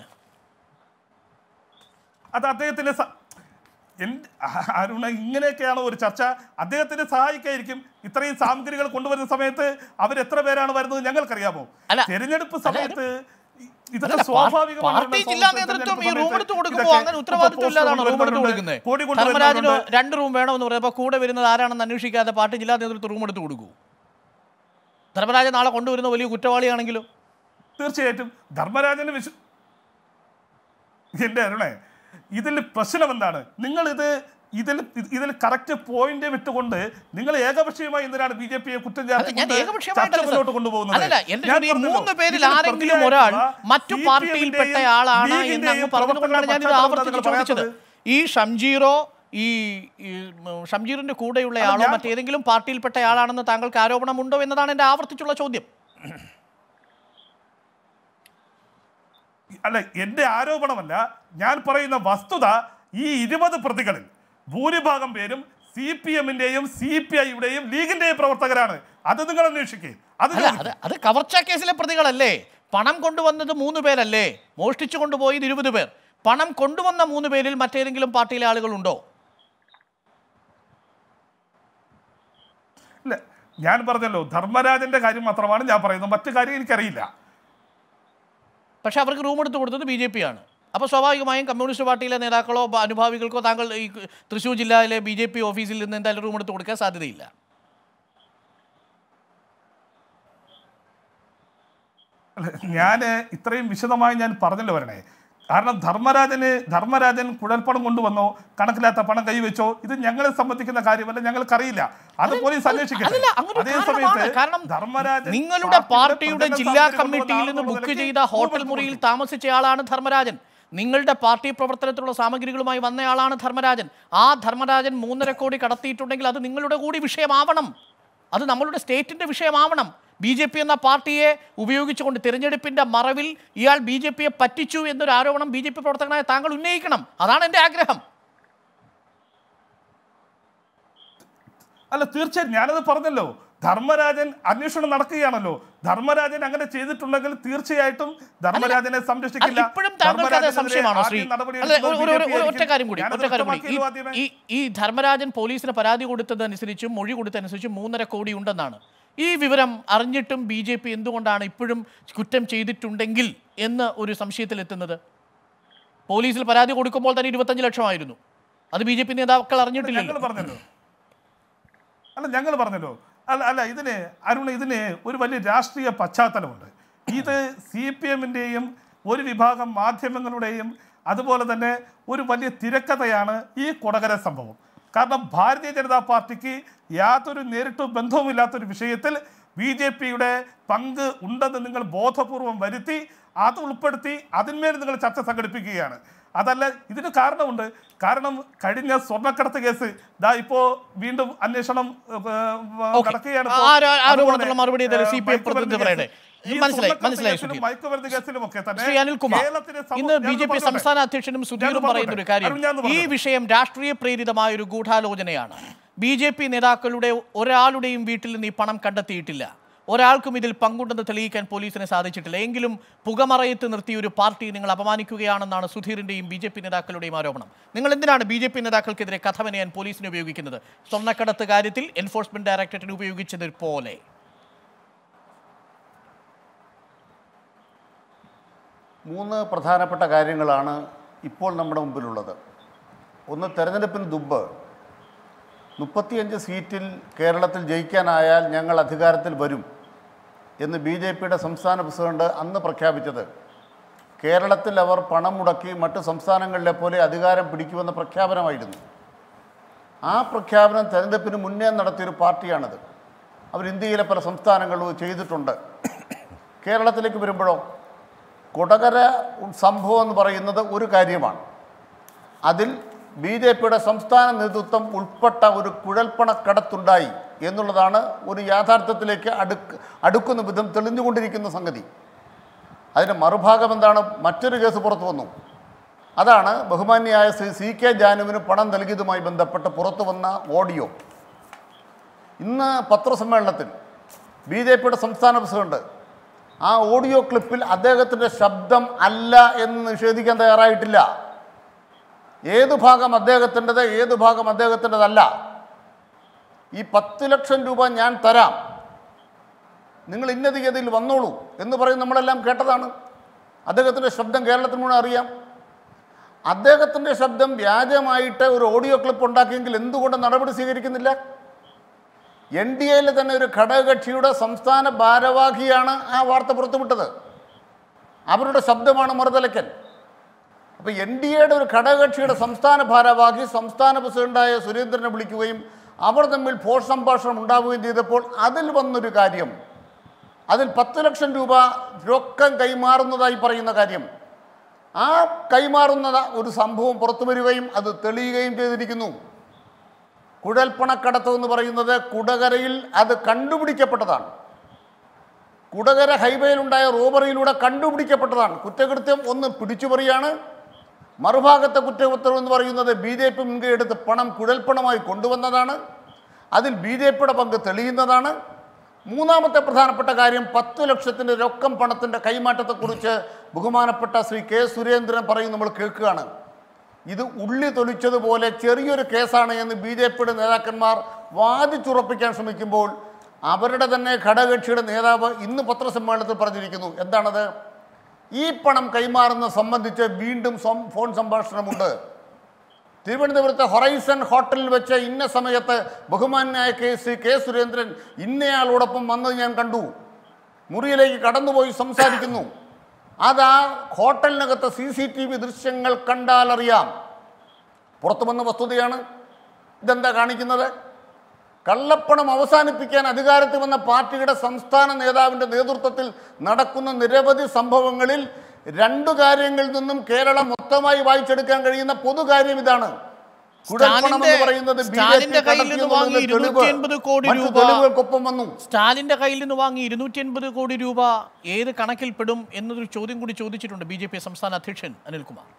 അത് അദ്ദേഹത്തിന്റെ സ- എന്ത് അരുണ ഇങ്ങനെയൊക്കെയാണോ ഒരു ചർച്ച അദ്ദേഹത്തിന് സഹായിക്കായിരിക്കും ഇത്രയും സാമഗ്രികൾ കൊണ്ടുവരുന്ന സമയത്ത് അവർ എത്ര പേരാണ് വരുന്നത് ഞങ്ങൾക്കറിയാമോ അല്ല, തെരഞ്ഞെടുപ്പ് സമയത്ത് ഇതൊക്കെ അല്ല, പാ- സ്വാഭാവികമാണ് പാർട്ടി ഇവിടെ ജില്ലാ തെരഞ്ഞെടുപ്പ് നേതൃത്വം ഈ റൂം സമയത്ത് എടുത്ത് കൊടുക്കുമ്പോൾ ഇതൊക്കെ അങ്ങനെ ഉത്തരവാദിത്വം ഇല്ലാതാണ് റൂം എടുത്ത് കൊണ്ടുവരുന്നവരുണ്ട്, കൊടുക്കുന്നത് കോടി ധർമ്മരാജന് കൊണ്ടുവരുന്നവരുണ്ട്. രണ്ട് റൂം വേണമെന്ന് പറയുമ്പോൾ കൂടെ വരുന്നത് ആരാണെന്ന് അന്വേഷിക്കാതെ പാർട്ടി ജില്ലാ നേതൃത്വം റൂം എടുത്ത് കൊടുക്കൂ ധർമ്മരാജൻ നാളെ കൊണ്ടുവരുന്ന വലിയ കുറ്റവാളിയാണെങ്കിലും തീർച്ചയായിട്ടും ധർമ്മരാജന് വിശ്വ എന്റെ അരുണേ ഇതിൽ പ്രശ്നം എന്താണ് നിങ്ങൾ ഇത് ഇതിൽ ഇതിൽ കറക്റ്റ് പോയിന്റ് വിട്ടുകൊണ്ട് നിങ്ങൾ ഏകപക്ഷീയമായി എന്തിനാണ് ബി ജെ പിയെ കുറ്റം അല്ല, ഞാൻ ചാർത്തിക്കൊണ്ട് ഏകപക്ഷീയമായിട്ടല്ല ചർച്ച സർ. മുന്നോട്ട് കൊണ്ടുപോകുന്നത് അല്ലല്ല, എന്റെ ഞാൻ ചോദ്യം ഈ പറഞ്ഞല്ലോ, മൂന്ന് പേരിൽ ഇതിൽ ആരെങ്കിലും ഒരാൾ പ്രതിയായിട്ടുള്ള മറ്റു CPM പാർട്ടിയിൽപ്പെട്ട ന്റെയും ആളാണ് എന്ന് ലീഗിന്റെയും അങ്ങ് പറഞ്ഞതുകൊണ്ടാണ് ഞാൻ ഇത് പ്രവർത്തകരുടെ ആവർത്തിച്ച് പക്ഷത്താണ് ചോദിച്ചത് പറയാത്തത്. ഈ ഷംജീറോ ഈ ഈ, ഉം, ഷംജീറിന്റെ കൂടെയുള്ള അല്ല, ആളോ ഞാൻ- മറ്റേതെങ്കിലും പാർട്ടിയിൽപ്പെട്ട ആളാണെന്ന് താങ്കൾക്ക് ആരോപണമുണ്ടോ എന്നതാണ് എന്റെ ആവർത്തിച്ചുള്ള ചോദ്യം അല്ല എൻ്റെ ആരോപണമല്ല ഞാൻ പറയുന്ന വസ്തുത ഈ ഇരുപത് പ്രതികളിൽ ഭൂരിഭാഗം പേരും സി പി എമ്മിന്റെയും സി പി ഐയുടെയും ലീഗിന്റെയും പ്രവർത്തകരാണ് അത് നിങ്ങൾ അന്വേഷിക്കേ അത് അല്ല അത് അത് കവർച്ചാ കേസിലെ പ്രതികളല്ലേ പണം കൊണ്ടുവന്നത് മൂന്ന് പേരല്ലേ മോഷ്ടിച്ചു കൊണ്ടുപോയത് ഇരുപത് പേർ പണം കൊണ്ടുവന്ന മൂന്ന് പേരിൽ മറ്റേതെങ്കിലും പാർട്ടിയിലെ ആളുകളുണ്ടോ ഇല്ല ഞാൻ പറഞ്ഞല്ലോ ധർമ്മരാജന്റെ കാര്യം മാത്രമാണ് ഞാൻ പറയുന്നത് മറ്റു കാര്യം എനിക്കറിയില്ല പക്ഷെ അവർക്ക് റൂം എടുത്ത് കൊടുത്തത് ബി ജെ പി ആണ് അപ്പോൾ സ്വാഭാവികമായും കമ്മ്യൂണിസ്റ്റ് പാർട്ടിയിലെ നേതാക്കളോ ബ- അനുഭാവികൾക്കോ താങ്കൾ ഈ തൃശ്ശൂർ ജില്ലയിലെ ബി ജെ പി ഓഫീസിൽ നിന്ന് എന്തായാലും റൂം എടുത്ത് കൊടുക്കാൻ സാധ്യതയില്ല അല്ല ഞാൻ ഇത്രയും വിശദമായി ഞാൻ പറഞ്ഞല്ലോ വരണേ കാരണം ധർമ്മരാജന് ധർമ്മരാജൻ കുഴൽപ്പണം കൊണ്ടുവന്നോ കണക്കില്ലാത്ത പണം കൈവച്ചോ ഇത് ഞങ്ങളെ സംബന്ധിക്കുന്ന കാര്യമല്ല ഞങ്ങൾക്കറിയില്ല അത് പോലീസ് അന്വേഷിക്കട്ടെ അതല്ല, അങ്ങനെ അതേ കാരണമാണ്. സമയത്ത് കാരണം ധർമ്മരാജൻ നിങ്ങളുടെ പാർട്ടിയുടെ പ്രചരണ ജില്ലാ സാമഗ്രി കമ്മിറ്റിയിൽ നിന്ന് കൊണ്ടുവന്ന ബുക്ക് ആളുകൾ ചെയ്ത ഹോട്ടൽ മുതലേക്ക് മുറിയിൽ താമസിച്ചയാളാണ് ധർമ്മരാജൻ നിങ്ങളുടെ പാർട്ടി പ്രവർത്തനത്തിലുള്ള സാമഗ്രികളുമായി വന്നയാളാണ് ധർമ്മരാജൻ ആ ധർമ്മരാജൻ മൂന്നര കോടി കടത്തിയിട്ടുണ്ടെങ്കിൽ അത് നിങ്ങളുടെ കൂടി വിഷയമാവണം അത് നമ്മളുടെ സ്റ്റേറ്റിന്റെ വിഷയമാവണം ബി ജെ പി എന്ന പാർട്ടിയെ ഉപയോഗിച്ചുകൊണ്ട് തിരഞ്ഞെടുപ്പിന്റെ മറവിൽ ഇയാൾ ബി ജെ പിയെ പറ്റിച്ചു എന്നൊരു ആരോപണം ബി ജെ പി പ്രവർത്തകനായ താങ്കൾ ഉന്നയിക്കണം അതാണ് എൻ്റെ ആഗ്രഹം അല്ല തീർച്ചയായും ഞാനത് പറഞ്ഞല്ലോ ധർമ്മരാജൻ അന്വേഷണം നടക്കുകയാണല്ലോ ധർമ്മരാജൻ അങ്ങനെ ചെയ്തിട്ടുണ്ടെങ്കിൽ തീർച്ചയായിട്ടും ധർമ്മരാജനെ സംരക്ഷിക്കില്ല അല്ല, ഇപ്പോഴും താങ്കൾക്ക് അതേ ധർമ്മരാജനെതിരെ സംശയമാണോ ശ്രീ ആദ്യം നടപടി അല്ല, എടുക്കുന്നത് ഒരു- ഒരു- BJP ഒരു- ഒറ്റ ആയിരിക്കും. കാര്യം കൂടി ഞാനത് ഒറ്റ കാര്യം കൂടി വ്യക്തമാക്കിയല്ലോ ആദ്യമേ. ഈ- ഈ ഈ ധർമ്മരാജൻ പോലീസിന് പരാതി കൊടുത്തതനുസരിച്ചും മൊഴി കൊടുത്തതനുസരിച്ചും മൂന്നര കോടി ഉണ്ടെന്നാണ് ഈ വിവരം അറിഞ്ഞിട്ടും ബി ജെ പി എന്തുകൊണ്ടാണ് ഇപ്പോഴും കുറ്റം ചെയ്തിട്ടുണ്ടെങ്കിൽ എന്ന് ഒരു സംശയത്തിലെത്തുന്നത് പോലീസിൽ പരാതി കൊടുക്കുമ്പോൾ തന്നെ ഇരുപത്തഞ്ച് ലക്ഷമായിരുന്നു അത് ബി ജെ പി നേതാക്കൾ ഞങ്ങൾ അറിഞ്ഞിട്ടില്ലല്ലോ പറഞ്ഞല്ലോ അല്ല ഞങ്ങൾ പറഞ്ഞല്ലോ അല്ല അല്ല ഇതിന് അരുൺ ഇതിന് ഒരു വലിയ രാഷ്ട്രീയ പശ്ചാത്തലമുണ്ട് ഇത് സി പി എമ്മിൻ്റെയും ഒരു വിഭാഗം മാധ്യമങ്ങളുടെയും അതുപോലെ തന്നെ ഒരു വലിയ തിരക്കഥയാണ് ഈ കൊടകര സംഭവം കാരണം ഭാരതീയ ജനതാ പാർട്ടിക്ക് യാതൊരു നേരിട്ട് ബന്ധവുമില്ലാത്തൊരു വിഷയത്തിൽ ബി ജെ പിയുടെ പങ്ക് ഉണ്ടെന്ന് നിങ്ങൾ ബോധപൂർവം വരുത്തി അത് ഉൾപ്പെടുത്തി അതിന്മേൽ നിങ്ങൾ ചർച്ച സംഘടിപ്പിക്കുകയാണ് അതല്ല ഇതിന് കാരണമുണ്ട് കാരണം കഴിഞ്ഞ സ്വർണ്ണക്കടത്ത് കേസ് ദാ ഇപ്പോ വീണ്ടും അന്വേഷണം ഏഹ്, ഏഹ്, ഓക്കേ. നടക്കുകയാണ് ആ ഇപ്പോ. ആരോ- ആരോപണത്തിനുള്ള അതുപോലെ, മറുപടി ഏതായാലും ഏഹ്, CPM മയക്കുമരുന്ന് പ്രതിനിധി കേസ്. പറയട്ടെ. ഈ മനസ്സിലായി, സ്വർണ്ണക്കടത്ത് മനസ്സിലായി കേസിലും സുധീർ. മയക്കുമരുന്ന് കേസിലും ഒക്കെ തന്നെ ശ്രീ അനിൽകുമാർ കേരളത്തിലെ സമൂഹം- ഇന്ന് ബി ഞാനൊന്ന് ജെ പി പറഞ്ഞോട്ടെ. സംസ്ഥാന അധ്യക്ഷനും സുധീറും ഞാനൊന്ന് പറയുന്ന ഒരു പറഞ്ഞോട്ടെ. കാര്യം അരുൺ, ഞാനൊന്ന് ഈ പറഞ്ഞോട്ടെ. വിഷയം രാഷ്ട്രീയ പ്രേരിതമായ ഒരു ഗൂഢാലോചനയാണ് ബി ജെ പി നേതാക്കളുടെ ഒരാളുടെയും വീട്ടിൽ നിന്ന് ഈ പണം കണ്ടെത്തിയിട്ടില്ല ഒരാൾക്കും ഇതിൽ പങ്കുണ്ടെന്ന് തെളിയിക്കാൻ പോലീസിന് സാധിച്ചിട്ടില്ല എങ്കിലും പുകമറയത്ത് നിർത്തിയ ഒരു പാർട്ടി നിങ്ങൾ അപമാനിക്കുകയാണെന്നാണ് സുധീറിന്റെയും ബി ജെ പി നേതാക്കളുടെയും ആരോപണം നിങ്ങൾ എന്തിനാണ് ബി ജെ പി നേതാക്കൾക്കെതിരെ കഥ മെനയാൻ പോലീസിനെ ഉപയോഗിക്കുന്നത് സ്വർണ്ണക്കടത്ത് കാര്യത്തിൽ എൻഫോഴ്സ്മെന്റ് ഡയറക്ടറേറ്റിന് ഉപയോഗിച്ചത് പോലെ മൂന്ന് പ്രധാനപ്പെട്ട കാര്യങ്ങളാണ് ഇപ്പോൾ നമ്മുടെ മുമ്പിലുള്ളത് ഒന്ന് തെരഞ്ഞെടുപ്പിന് മുമ്പ് മുപ്പത്തിയഞ്ച് സീറ്റിൽ കേരളത്തിൽ ജയിക്കാനായാൽ ഞങ്ങൾ അധികാരത്തിൽ വരും എന്ന് ബി ജെ പിയുടെ സംസ്ഥാന പ്രസിഡന്റ് അന്ന് പ്രഖ്യാപിച്ചത് കേരളത്തിൽ അവർ പണം മുടക്കി മറ്റു സംസ്ഥാനങ്ങളിലെ പോലെ അധികാരം പിടിക്കുമെന്ന പ്രഖ്യാപനമായിരുന്നു ആ പ്രഖ്യാപനം തെരഞ്ഞെടുപ്പിന് മുന്നേ നടത്തിയൊരു പാർട്ടിയാണത് അവർ ഇന്ത്യയിലെ പല സംസ്ഥാനങ്ങളിലും ചെയ്തിട്ടുണ്ട് കേരളത്തിലേക്ക് വരുമ്പോഴോ കൊടകര സംഭവം എന്ന് പറയുന്നത് ഒരു കാര്യമാണ് അതിൽ ബി ജെ പിയുടെ സംസ്ഥാന നേതൃത്വം ഉൾപ്പെട്ട ഒരു കുഴൽപ്പണക്കടത്തുണ്ടായി എന്നുള്ളതാണ് ഒരു യാഥാർത്ഥ്യത്തിലേക്ക് അടുക്ക് അടുക്കുന്ന വിധം തെളിഞ്ഞുകൊണ്ടിരിക്കുന്ന സംഗതി അതിൻ്റെ മറുഭാഗം എന്താണ് മറ്റൊരു കേസ് പുറത്തു വന്നു അതാണ് ബഹുമാന്യായ ശ്രീ സി കെ ജാനുവിന് പണം നൽകിയതുമായി ബന്ധപ്പെട്ട് പുറത്തു വന്ന ഓഡിയോ ഇന്ന് പത്രസമ്മേളനത്തിൽ ബി ജെ പിയുടെ സംസ്ഥാന പ്രസിഡന്റ് ആ ഓഡിയോ ക്ലിപ്പിൽ അദ്ദേഹത്തിൻ്റെ ശബ്ദം അല്ല എന്ന് നിഷേധിക്കാൻ തയ്യാറായിട്ടില്ല ഏത് ഭാഗം അദ്ദേഹത്തിൻ്റെത് ഏത് ഭാഗം അദ്ദേഹത്തിൻ്റെതല്ല ഈ പത്ത് ലക്ഷം രൂപ ഞാൻ തരാം നിങ്ങൾ ഇന്ന തീയതിയിൽ വന്നോളൂ എന്ന് പറയും നമ്മളെല്ലാം കേട്ടതാണ് അദ്ദേഹത്തിൻ്റെ ശബ്ദം കേരളത്തിന് മുഴുവൻ അറിയാം അദ്ദേഹത്തിൻ്റെ ശബ്ദം വ്യാജമായിട്ട് ഒരു ഓഡിയോ ക്ലിപ്പ് ഉണ്ടാക്കിയെങ്കിൽ എന്തുകൊണ്ട് നടപടി സ്വീകരിക്കുന്നില്ല എൻ ഡി എയിൽ തന്നെ ഒരു ഘടകകക്ഷിയുടെ സംസ്ഥാന ഭാരവാഹിയാണ് ആ വാർത്ത പുറത്തുവിട്ടത് അവരുടെ ശബ്ദമാണ് മറുതലയ്ക്കൽ അപ്പോൾ എൻ ഡി എയുടെ ഒരു ഘടകകക്ഷിയുടെ സംസ്ഥാന ഭാരവാഹി സംസ്ഥാന പ്രസിഡന്റായ സുരേന്ദ്രനെ വിളിക്കുകയും അവർ തമ്മിൽ ഫോൺ സംഭാഷണം ഉണ്ടാവുകയും ചെയ്തപ്പോൾ അതിൽ വന്നൊരു കാര്യം അതിൽ പത്ത് ലക്ഷം രൂപ രൊക്കം കൈമാറുന്നതായി പറയുന്ന കാര്യം ആ കൈമാറുന്ന ഒരു സംഭവം പുറത്തു വരികയും അത് തെളിയുകയും ചെയ്തിരിക്കുന്നു കുഴൽപ്പണക്കടത്ത് എന്ന് പറയുന്നത് കുടകരയിൽ അത് കണ്ടുപിടിക്കപ്പെട്ടതാണ് കുടകര ഹൈവേയിലുണ്ടായ റോബറിയിലൂടെ കണ്ടുപിടിക്കപ്പെട്ടതാണ് കുറ്റകൃത്യം ഒന്ന് പിടിച്ചുപറിയാണ് മറുഭാഗത്തെ കുറ്റകൃത്യം എന്ന് പറയുന്നത് ബി ജെ പി മുൻകൈയെടുത്ത് പണം കുഴൽപ്പണമായി കൊണ്ടുവന്നതാണ് അതിൽ ബി ജെ പിയുടെ പങ്ക് തെളിയുന്നതാണ് മൂന്നാമത്തെ പ്രധാനപ്പെട്ട കാര്യം പത്ത് ലക്ഷത്തിൻ്റെ രൊക്കം പണത്തിൻ്റെ കൈമാറ്റത്തെക്കുറിച്ച് ബഹുമാനപ്പെട്ട ശ്രീ കെ സുരേന്ദ്രൻ പറയും നമ്മൾ കേൾക്കുകയാണ് ഇത് ഉള്ളി തൊലിച്ചതുപോലെ ചെറിയൊരു കേസാണ് എന്ന് ബി ജെ പിയുടെ നേതാക്കന്മാർ വാദിച്ചുറപ്പിക്കാൻ ശ്രമിക്കുമ്പോൾ അവരുടെ തന്നെ ഘടകകക്ഷിയുടെ നേതാവ് ഇന്ന് പത്രസമ്മേളനത്തിൽ പറഞ്ഞിരിക്കുന്നു എന്താണത് ഈ പണം കൈമാറുന്ന സംബന്ധിച്ച് വീണ്ടും സം- ഫോൺ സംഭാഷണമുണ്ട് തിരുവനന്തപുരത്തെ ഹൊറൈസൺ ഹോട്ടലിൽ വെച്ച് ഇന്ന സമയത്ത് ബഹുമാനായ കെ ശ്രീ കെ സുരേന്ദ്രൻ ഇന്നയാളോടൊപ്പം വന്നത് ഞാൻ കണ്ടു മുറിയിലേക്ക് കടന്നുപോയി സംസാരിക്കുന്നു അത് ആ ഹോട്ടലിനകത്തെ സി സി ടി വി ദൃശ്യങ്ങൾ കണ്ടാലറിയാം പുറത്തു വന്ന വസ്തുതയാണ് ഇതെന്താ കാണിക്കുന്നത് കള്ളപ്പണം അവസാനിപ്പിക്കാൻ അധികാരത്തിൽ വന്ന പാർട്ടിയുടെ സംസ്ഥാന നേതാവിൻ്റെ നേതൃത്വത്തിൽ നടക്കുന്ന നിരവധി സംഭവങ്ങളിൽ രണ്ടു കാര്യങ്ങളിൽ നിന്നും കേരളം മൊത്തമായി വായിച്ചെടുക്കാൻ കഴിയുന്ന പൊതുകാര്യം ഇതാണ് കുഴൽപ്പണം എന്ന് സ്റ്റാലിന്റെ- പറയുന്നത് ബി ജെ പി സ്റ്റാലിന്റെ കയ്യിൽ നിന്ന് കടത്തിയെന്നുള്ളതിന്റെ വാങ്ങിയ തെളിവ് 280 കോടി മറ്റു രൂപ തെളിവുകൾക്കൊപ്പം വന്നു സ്റ്റാലിന്റെ കയ്യിൽ നിന്ന് വാങ്ങി ഇരുന്നൂറ്റി എൺപത് കോടി രൂപ ഏത് കണക്കിൽപ്പെടും എന്നൊരു ചോദ്യം കൂടി ചോദിച്ചിട്ടുണ്ട് ബി ജെ പി സംസ്ഥാന അധ്യക്ഷൻ അനിൽകുമാർ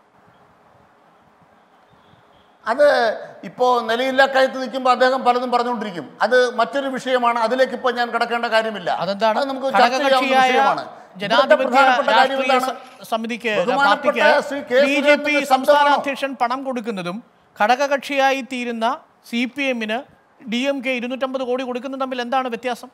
അത് ഇപ്പോൾ നിലയില്ലാക്കായത്ത് നിൽക്കുമ്പോൾ അദ്ദേഹം പലതും പറഞ്ഞുകൊണ്ടിരിക്കും അത് മറ്റൊരു വിഷയമാണ് അതിലേക്ക് ഇപ്പോൾ ഞാൻ കിടക്കേണ്ട കാര്യമില്ല അതെന്താണ് അത് നമുക്ക് ചർച്ച ചെയ്യാവുന്ന ഘടകകക്ഷിയായ വിഷയമാണ് ഇവിടുത്തെ ജനാധിപത്യ പ്രധാനപ്പെട്ട കാര്യം രാഷ്ട്രീയ എന്താണ്? സ- സമിതിക്ക് ബഹുമാനപ്പെട്ട പാർട്ടിക്ക് Shri K. B J P സുരേന്ദ്രന്റെ സംസ്ഥാന ശബ്ദമാണോ? അധ്യക്ഷൻ പണം കൊടുക്കുന്നതും ഘടകകക്ഷിയായി തീരുന്ന സി പി എമ്മിന് ഡി എം കെ ഇരുന്നൂറ്റമ്പത് കോടി കൊടുക്കുന്നതും തമ്മിൽ എന്താണ് വ്യത്യാസം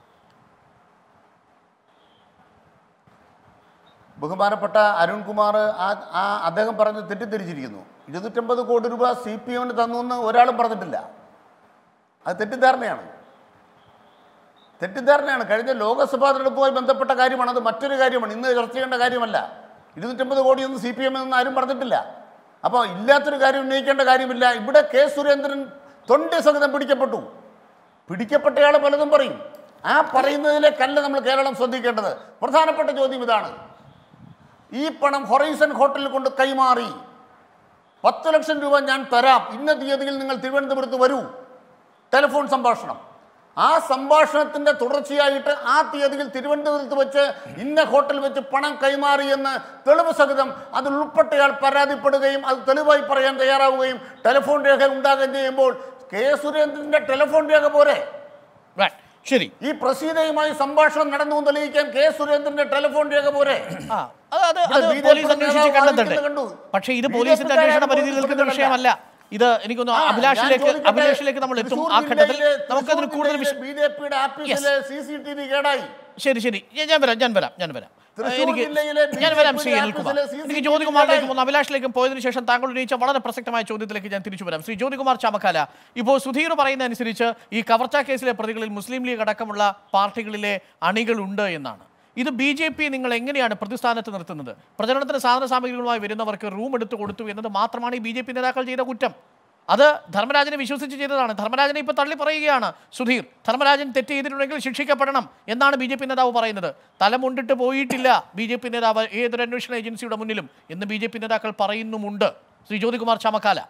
ബഹുമാനപ്പെട്ട അരുൺകുമാർ ആ ആ അദ്ദേഹം പറഞ്ഞ് തെറ്റിദ്ധരിച്ചിരിക്കുന്നു ഇരുന്നൂറ്റമ്പത് കോടി രൂപ സി പി എമ്മിന് തന്നു എന്ന് ഒരാളും പറഞ്ഞിട്ടില്ല അത് തെറ്റിദ്ധാരണയാണ് തെറ്റിദ്ധാരണയാണ് കഴിഞ്ഞ ലോക്സഭാ തെരഞ്ഞെടുപ്പുമായി ബന്ധപ്പെട്ട കാര്യമാണ് അത് മറ്റൊരു കാര്യമാണ് ഇന്ന് ചർച്ച ചെയ്യേണ്ട കാര്യമല്ല ഇരുന്നൂറ്റമ്പത് കോടിയൊന്നും സി പി എമ്മിൽ ആരും പറഞ്ഞിട്ടില്ല അപ്പോൾ ഇല്ലാത്തൊരു കാര്യം ഉന്നയിക്കേണ്ട കാര്യമില്ല ഇവിടെ കെ സുരേന്ദ്രൻ തൊണ്ടി സഹിതം പിടിക്കപ്പെട്ടു പിടിക്കപ്പെട്ടയാൾ പലതും പറയും ആ പറയുന്നതിലേക്കല്ല നമ്മൾ കേരളം ശ്രദ്ധിക്കേണ്ടത് പ്രധാനപ്പെട്ട ചോദ്യം ഇതാണ് ഈ പണം ഹൊറൈസൺ ഹോട്ടലിൽ കൊണ്ട് കൈമാറി പത്ത് ലക്ഷം രൂപ ഞാൻ തരാം ഇന്ന തീയതിയിൽ നിങ്ങൾ തിരുവനന്തപുരത്ത് വരൂ ടെലിഫോൺ സംഭാഷണം ആ സംഭാഷണത്തിന്റെ തുടർച്ചയായിട്ട് ആ തീയതിയിൽ തിരുവനന്തപുരത്ത് വെച്ച് ഇന്ന ഹോട്ടലിൽ വെച്ച് പണം കൈമാറി എന്ന് തെളിവ് സഹിതം അതിൽ ഉൾപ്പെട്ടയാൾ പരാതിപ്പെടുകയും അത് തെളിവായി പറയാൻ തയ്യാറാവുകയും ടെലിഫോൺ രേഖ ഉണ്ടാകുകയും ചെയ്യുമ്പോൾ കെ സുരേന്ദ്രന്റെ ടെലിഫോൺ രേഖ പോരെ Right. ശരി ഈ പ്രസീതയുമായി സംഭാഷണം നടന്നു എന്ന് തെളിയിക്കാൻ കെ സുരേന്ദ്രന്റെ ടെലിഫോൺ രേഖ പോരെ ആ അത് അത് അത് ഇവിടെ ബി ജെ പോലീസ് പിയുടെ അന്വേഷിച്ച് നേതാവ് കണ്ടെത്തട്ടെ വാദിക്കുന്നത് കണ്ടു. പക്ഷേ ഇത് ബി ജെ പോലീസിന്റെ പിക്കാരാണ് അന്വേഷണ പരിധിയിൽ നിൽക്കുന്ന ബോധ്യപ്പെട്ടതല്ല. വിഷയമല്ല ഇത് എനിക്കൊന്ന് ആ, ഞാൻ അഭിലാഷിലേക്ക് ചോദിക്കട്ടെ, അഭിലാഷിലേക്ക് നമ്മൾ എത്തും തൃശ്ശൂർ ആ ഘട്ടത്തിൽ ജില്ലയിലെ- നമുക്കതിന് തൃശ്ശൂർ കൂടുതൽ ജില്ലയിലെ വിശ- ബി ജെ പിയുടെ ആഫീസിലെ സി സി ടി വി കേടായി ശരി ശരി ഞാൻ- ഞാൻ വരാം ഞാൻ വരാം ഞാൻ വരാം തൃശ്ശൂർ എനിക്ക് ജില്ലയിലെ ഞാൻ വരാം ശ്രീ BJP അനിൽകുമാർ ആഫീസിലെ CCTV എനിക്ക് ജ്യോതികുമാറിലേക്ക് കേടായി. പോകുന്നു അഭിലാഷിലേക്കും പോയതിനു ശേഷം താങ്കൾ ഉന്നയിച്ച വളരെ പ്രസക്തമായ ചോദ്യത്തിലേക്ക് ഞാൻ തിരിച്ചു വരാം ശ്രീ ജ്യോതികുമാർ ചാമക്കാല ഇപ്പോൾ സുധീർ പറയുന്ന അനുസരിച്ച് ഈ കവർച്ച കേസിലെ പ്രതികളിൽ മുസ്ലിം ലീഗ് അടക്കമുള്ള പാർട്ടികളിലെ അണികളുണ്ട് എന്നാണ് ഇത് ബി ജെ പി നിങ്ങൾ എങ്ങനെയാണ് പ്രതിസ്ഥാനത്ത് നിർത്തുന്നത് പ്രചരണത്തിന് സാധന സാമഗ്രികളുമായി വരുന്നവർക്ക് റൂം എടുത്തു കൊടുത്തു എന്നത് മാത്രമാണ് ഈ ബി ജെ പി നേതാക്കൾ ചെയ്ത കുറ്റം അത് ധർമ്മരാജനെ വിശ്വസിച്ച് ചെയ്തതാണ് ധർമ്മരാജനെ ഇപ്പോൾ തള്ളി പറയുകയാണ് സുധീർ ധർമ്മരാജൻ തെറ്റ് ചെയ്തിട്ടുണ്ടെങ്കിൽ ശിക്ഷിക്കപ്പെടണം എന്നാണ് ബി ജെ പി നേതാവ് പറയുന്നത് തലമുണ്ടിട്ട് പോയിട്ടില്ല ബി ജെ പി നേതാവ് ഏതൊരു അന്വേഷണ ഏജൻസിയുടെ മുന്നിലും എന്ന് ബി ജെ പി നേതാക്കൾ പറയുന്നുമുണ്ട് ശ്രീ ജ്യോതികുമാർ ചാമക്കാല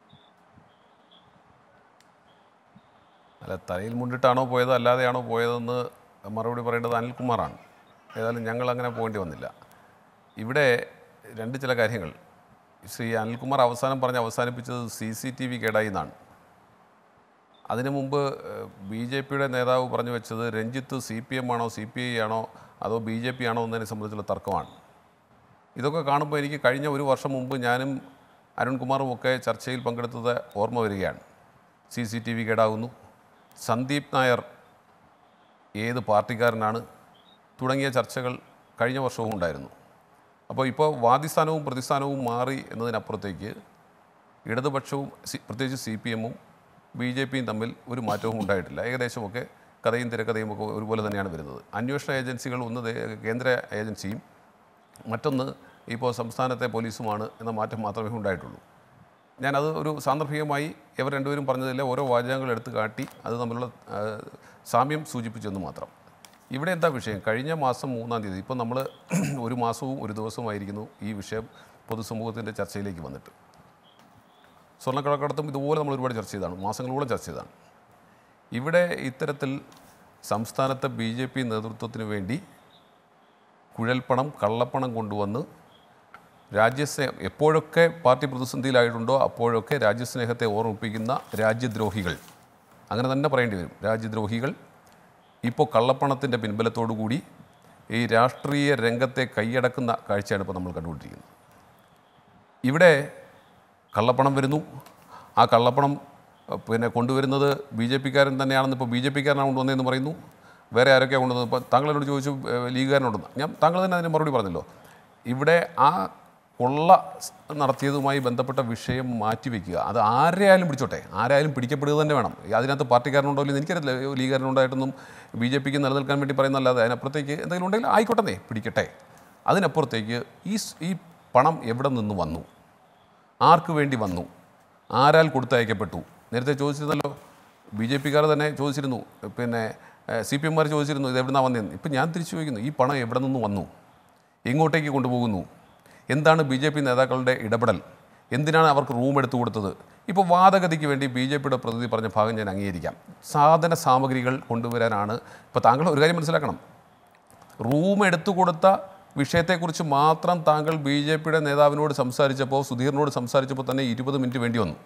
അല്ല തലയിൽ മുണ്ടിട്ടാണോ പോയത് അല്ലാതെയാണോ പോയതെന്ന് മറുപടി പറയേണ്ടത് അനിൽകുമാറാണ് ഏതായാലും ഞങ്ങൾ അങ്ങനെ പോകേണ്ടി വന്നില്ല ഇവിടെ രണ്ട് ചില കാര്യങ്ങൾ ശ്രീ അനിൽകുമാർ അവസാനം പറഞ്ഞ് അവസാനിപ്പിച്ചത് സി സി ടി വി കേടായി എന്നാണ് അതിനു മുമ്പ് ബി ജെ പിയുടെ നേതാവ് പറഞ്ഞു വെച്ചത് രഞ്ജിത്ത് സി പി എം ആണോ സി പി ഐ ആണോ അതോ ബി ജെ പി ആണോ എന്നതിനെ സംബന്ധിച്ചുള്ള തർക്കമാണ് ഇതൊക്കെ കാണുമ്പോൾ എനിക്ക് കഴിഞ്ഞ ഒരു വർഷം മുമ്പ് ഞാനും അരുൺകുമാറും ഒക്കെ ചർച്ചയിൽ പങ്കെടുത്തത് ഓർമ്മ വരികയാണ് സി സി ടി വി കേടാകുന്നു സന്ദീപ് നായർ ഏത് പാർട്ടിക്കാരനാണ് തുടങ്ങിയ ചർച്ചകൾ കഴിഞ്ഞ വർഷവും ഉണ്ടായിരുന്നു അപ്പോൾ ഇപ്പോൾ വാദിസ്ഥാനവും പ്രതിസ്ഥാനവും മാറി എന്നതിനപ്പുറത്തേക്ക് ഇടതുപക്ഷവും സി പ്രത്യേകിച്ച് സി പി എമ്മും ബി ജെ പിയും തമ്മിൽ ഒരു മാറ്റവും ഉണ്ടായിട്ടില്ല ഏകദേശമൊക്കെ കഥയും തിരക്കഥയും ഒക്കെ ഒരുപോലെ തന്നെയാണ് വരുന്നത് അന്വേഷണ ഏജൻസികൾ ഒന്ന് ദേ- കേന്ദ്ര ഏജൻസിയും മറ്റൊന്ന് ഇപ്പോൾ സംസ്ഥാനത്തെ പോലീസുമാണ് എന്ന മാറ്റം മാത്രമേ ഉണ്ടായിട്ടുള്ളൂ ഞാനത് ഒരു സാന്ദർഭികമായി ഇവർ രണ്ടുപേരും പറഞ്ഞതിലെ ഓരോ വാചകങ്ങൾ എടുത്ത് കാട്ടി അത് തമ്മിലുള്ള ആ, സാമ്യം സൂചിപ്പിച്ചെന്ന് മാത്രം ഇവിടെ എന്താ വിഷയം കഴിഞ്ഞ മാസം മൂന്നാം തീയതി ഇപ്പോൾ നമ്മൾ ഒരു മാസവും ഒരു ദിവസവുമായിരിക്കുന്നു ഈ വിഷയം പൊതുസമൂഹത്തിൻ്റെ ചർച്ചയിലേക്ക് വന്നിട്ട് സ്വർണ്ണക്കടക്കടത്തും ഇതുപോലെ നമ്മൾ ഒരുപാട് ചർച്ച ചെയ്തതാണ് മാസങ്ങളോളം ചർച്ച ചെയ്തതാണ് ഇവിടെ ഇത്തരത്തിൽ സംസ്ഥാനത്തെ ബി ജെ പി നേതൃത്വത്തിന് വേണ്ടി കുഴൽപ്പണം കള്ളപ്പണം കൊണ്ടുവന്ന് രാജ്യസ്നേഹം എപ്പോഴൊക്കെ പാർട്ടി പ്രതിസന്ധിയിലായിട്ടുണ്ടോ അപ്പോഴൊക്കെ രാജ്യസ്നേഹത്തെ ഓർമ്മിപ്പിക്കുന്ന രാജ്യദ്രോഹികൾ അങ്ങനെ തന്നെ പറയേണ്ടി വരും രാജ്യദ്രോഹികൾ ഇപ്പോൾ കള്ളപ്പണത്തിൻ്റെ പിൻബലത്തോടു കൂടി ഈ രാഷ്ട്രീയ രംഗത്തെ കൈയടക്കുന്ന കാഴ്ചയാണ് ഇപ്പോൾ നമ്മൾ കണ്ടുകൊണ്ടിരിക്കുന്നത് ഇവിടെ കള്ളപ്പണം വരുന്നു ആ കള്ളപ്പണം അഹ്, പിന്നെ കൊണ്ടുവരുന്നത് ബി ജെ പിക്കാരൻ തന്നെയാണെന്ന് ഇപ്പോൾ ബി ജെ പിക്കാരനാണ് കൊണ്ടുവന്നതെന്ന് പറയുന്നു വേറെ ആരൊക്കെയാണ് കൊണ്ടുവന്നത് ഇപ്പോൾ താങ്കളോട് ചോദിച്ചു ഏഹ്, ലീഗുകാരനോടൊന്ന് ഞാൻ താങ്കൾ തന്നെ അതിന് മറുപടി പറഞ്ഞല്ലോ ഇവിടെ ആ കൊള്ള സ് നടത്തിയതുമായി ബന്ധപ്പെട്ട വിഷയം മാറ്റിവെക്കുക അത് ആരെയായാലും പിടിച്ചോട്ടെ ആരായാലും പിടിക്കപ്പെടുക തന്നെ വേണം അതിനകത്ത് പാർട്ടിക്കാരനുണ്ടോ ഇല്ലെന്ന് എനിക്കറിയില്ല ലീഗുകാരനുണ്ടായിട്ടൊന്നും ബി ജെ പിക്ക് നിലനിൽക്കാൻ വേണ്ടി പറയുന്നതല്ലാതെ അതിനപ്പുറത്തേക്ക് എന്തെങ്കിലും ഉണ്ടെങ്കിൽ ആയിക്കോട്ടെ പിടിക്കട്ടെ അതിനപ്പുറത്തേക്ക് ഈ സ്- ഈ പണം എവിടെ നിന്ന് വന്നു ആർക്ക് വേണ്ടി വന്നു ആരാൽ കൊടുത്തയക്കപ്പെട്ടു നേരത്തെ ചോദിച്ചിരുന്നല്ലോ ബി ജെ പിക്കാർ തന്നെ ചോദിച്ചിരുന്നു പിന്നെ സി പി എംമാർ ചോദിച്ചിരുന്നു ഇത് എവിടുന്നാണ് വന്നതെന്ന് ഇപ്പം ഞാൻ തിരിച്ചു ചോദിക്കുന്നു ഈ പണം എവിടെ നിന്ന് വന്നു എങ്ങോട്ടേക്ക് കൊണ്ടുപോകുന്നു എന്താണ് ബി ജെ പി നേതാക്കളുടെ ഇടപെടൽ എന്തിനാണ് അവർക്ക് റൂം എടുത്തു കൊടുത്തത് ഇപ്പോൾ വാദഗതിക്ക് വേണ്ടി ബി ജെ പിയുടെ പ്രതിനിധി പറഞ്ഞ ഭാഗം ഞാൻ അംഗീകരിക്കാം സാധന സാമഗ്രികൾ കൊണ്ടുവരാനാണ് ഇപ്പോൾ താങ്കൾ ഒരു കാര്യം മനസ്സിലാക്കണം റൂം എടുത്തു കൊടുത്ത വിഷയത്തെക്കുറിച്ച് മാത്രം താങ്കൾ ബി ജെ പിയുടെ നേതാവിനോട് സംസാരിച്ചപ്പോൾ സുധീറിനോട് സംസാരിച്ചപ്പോൾ തന്നെ ഇരുപത് മിനിറ്റ് വേണ്ടി വന്നു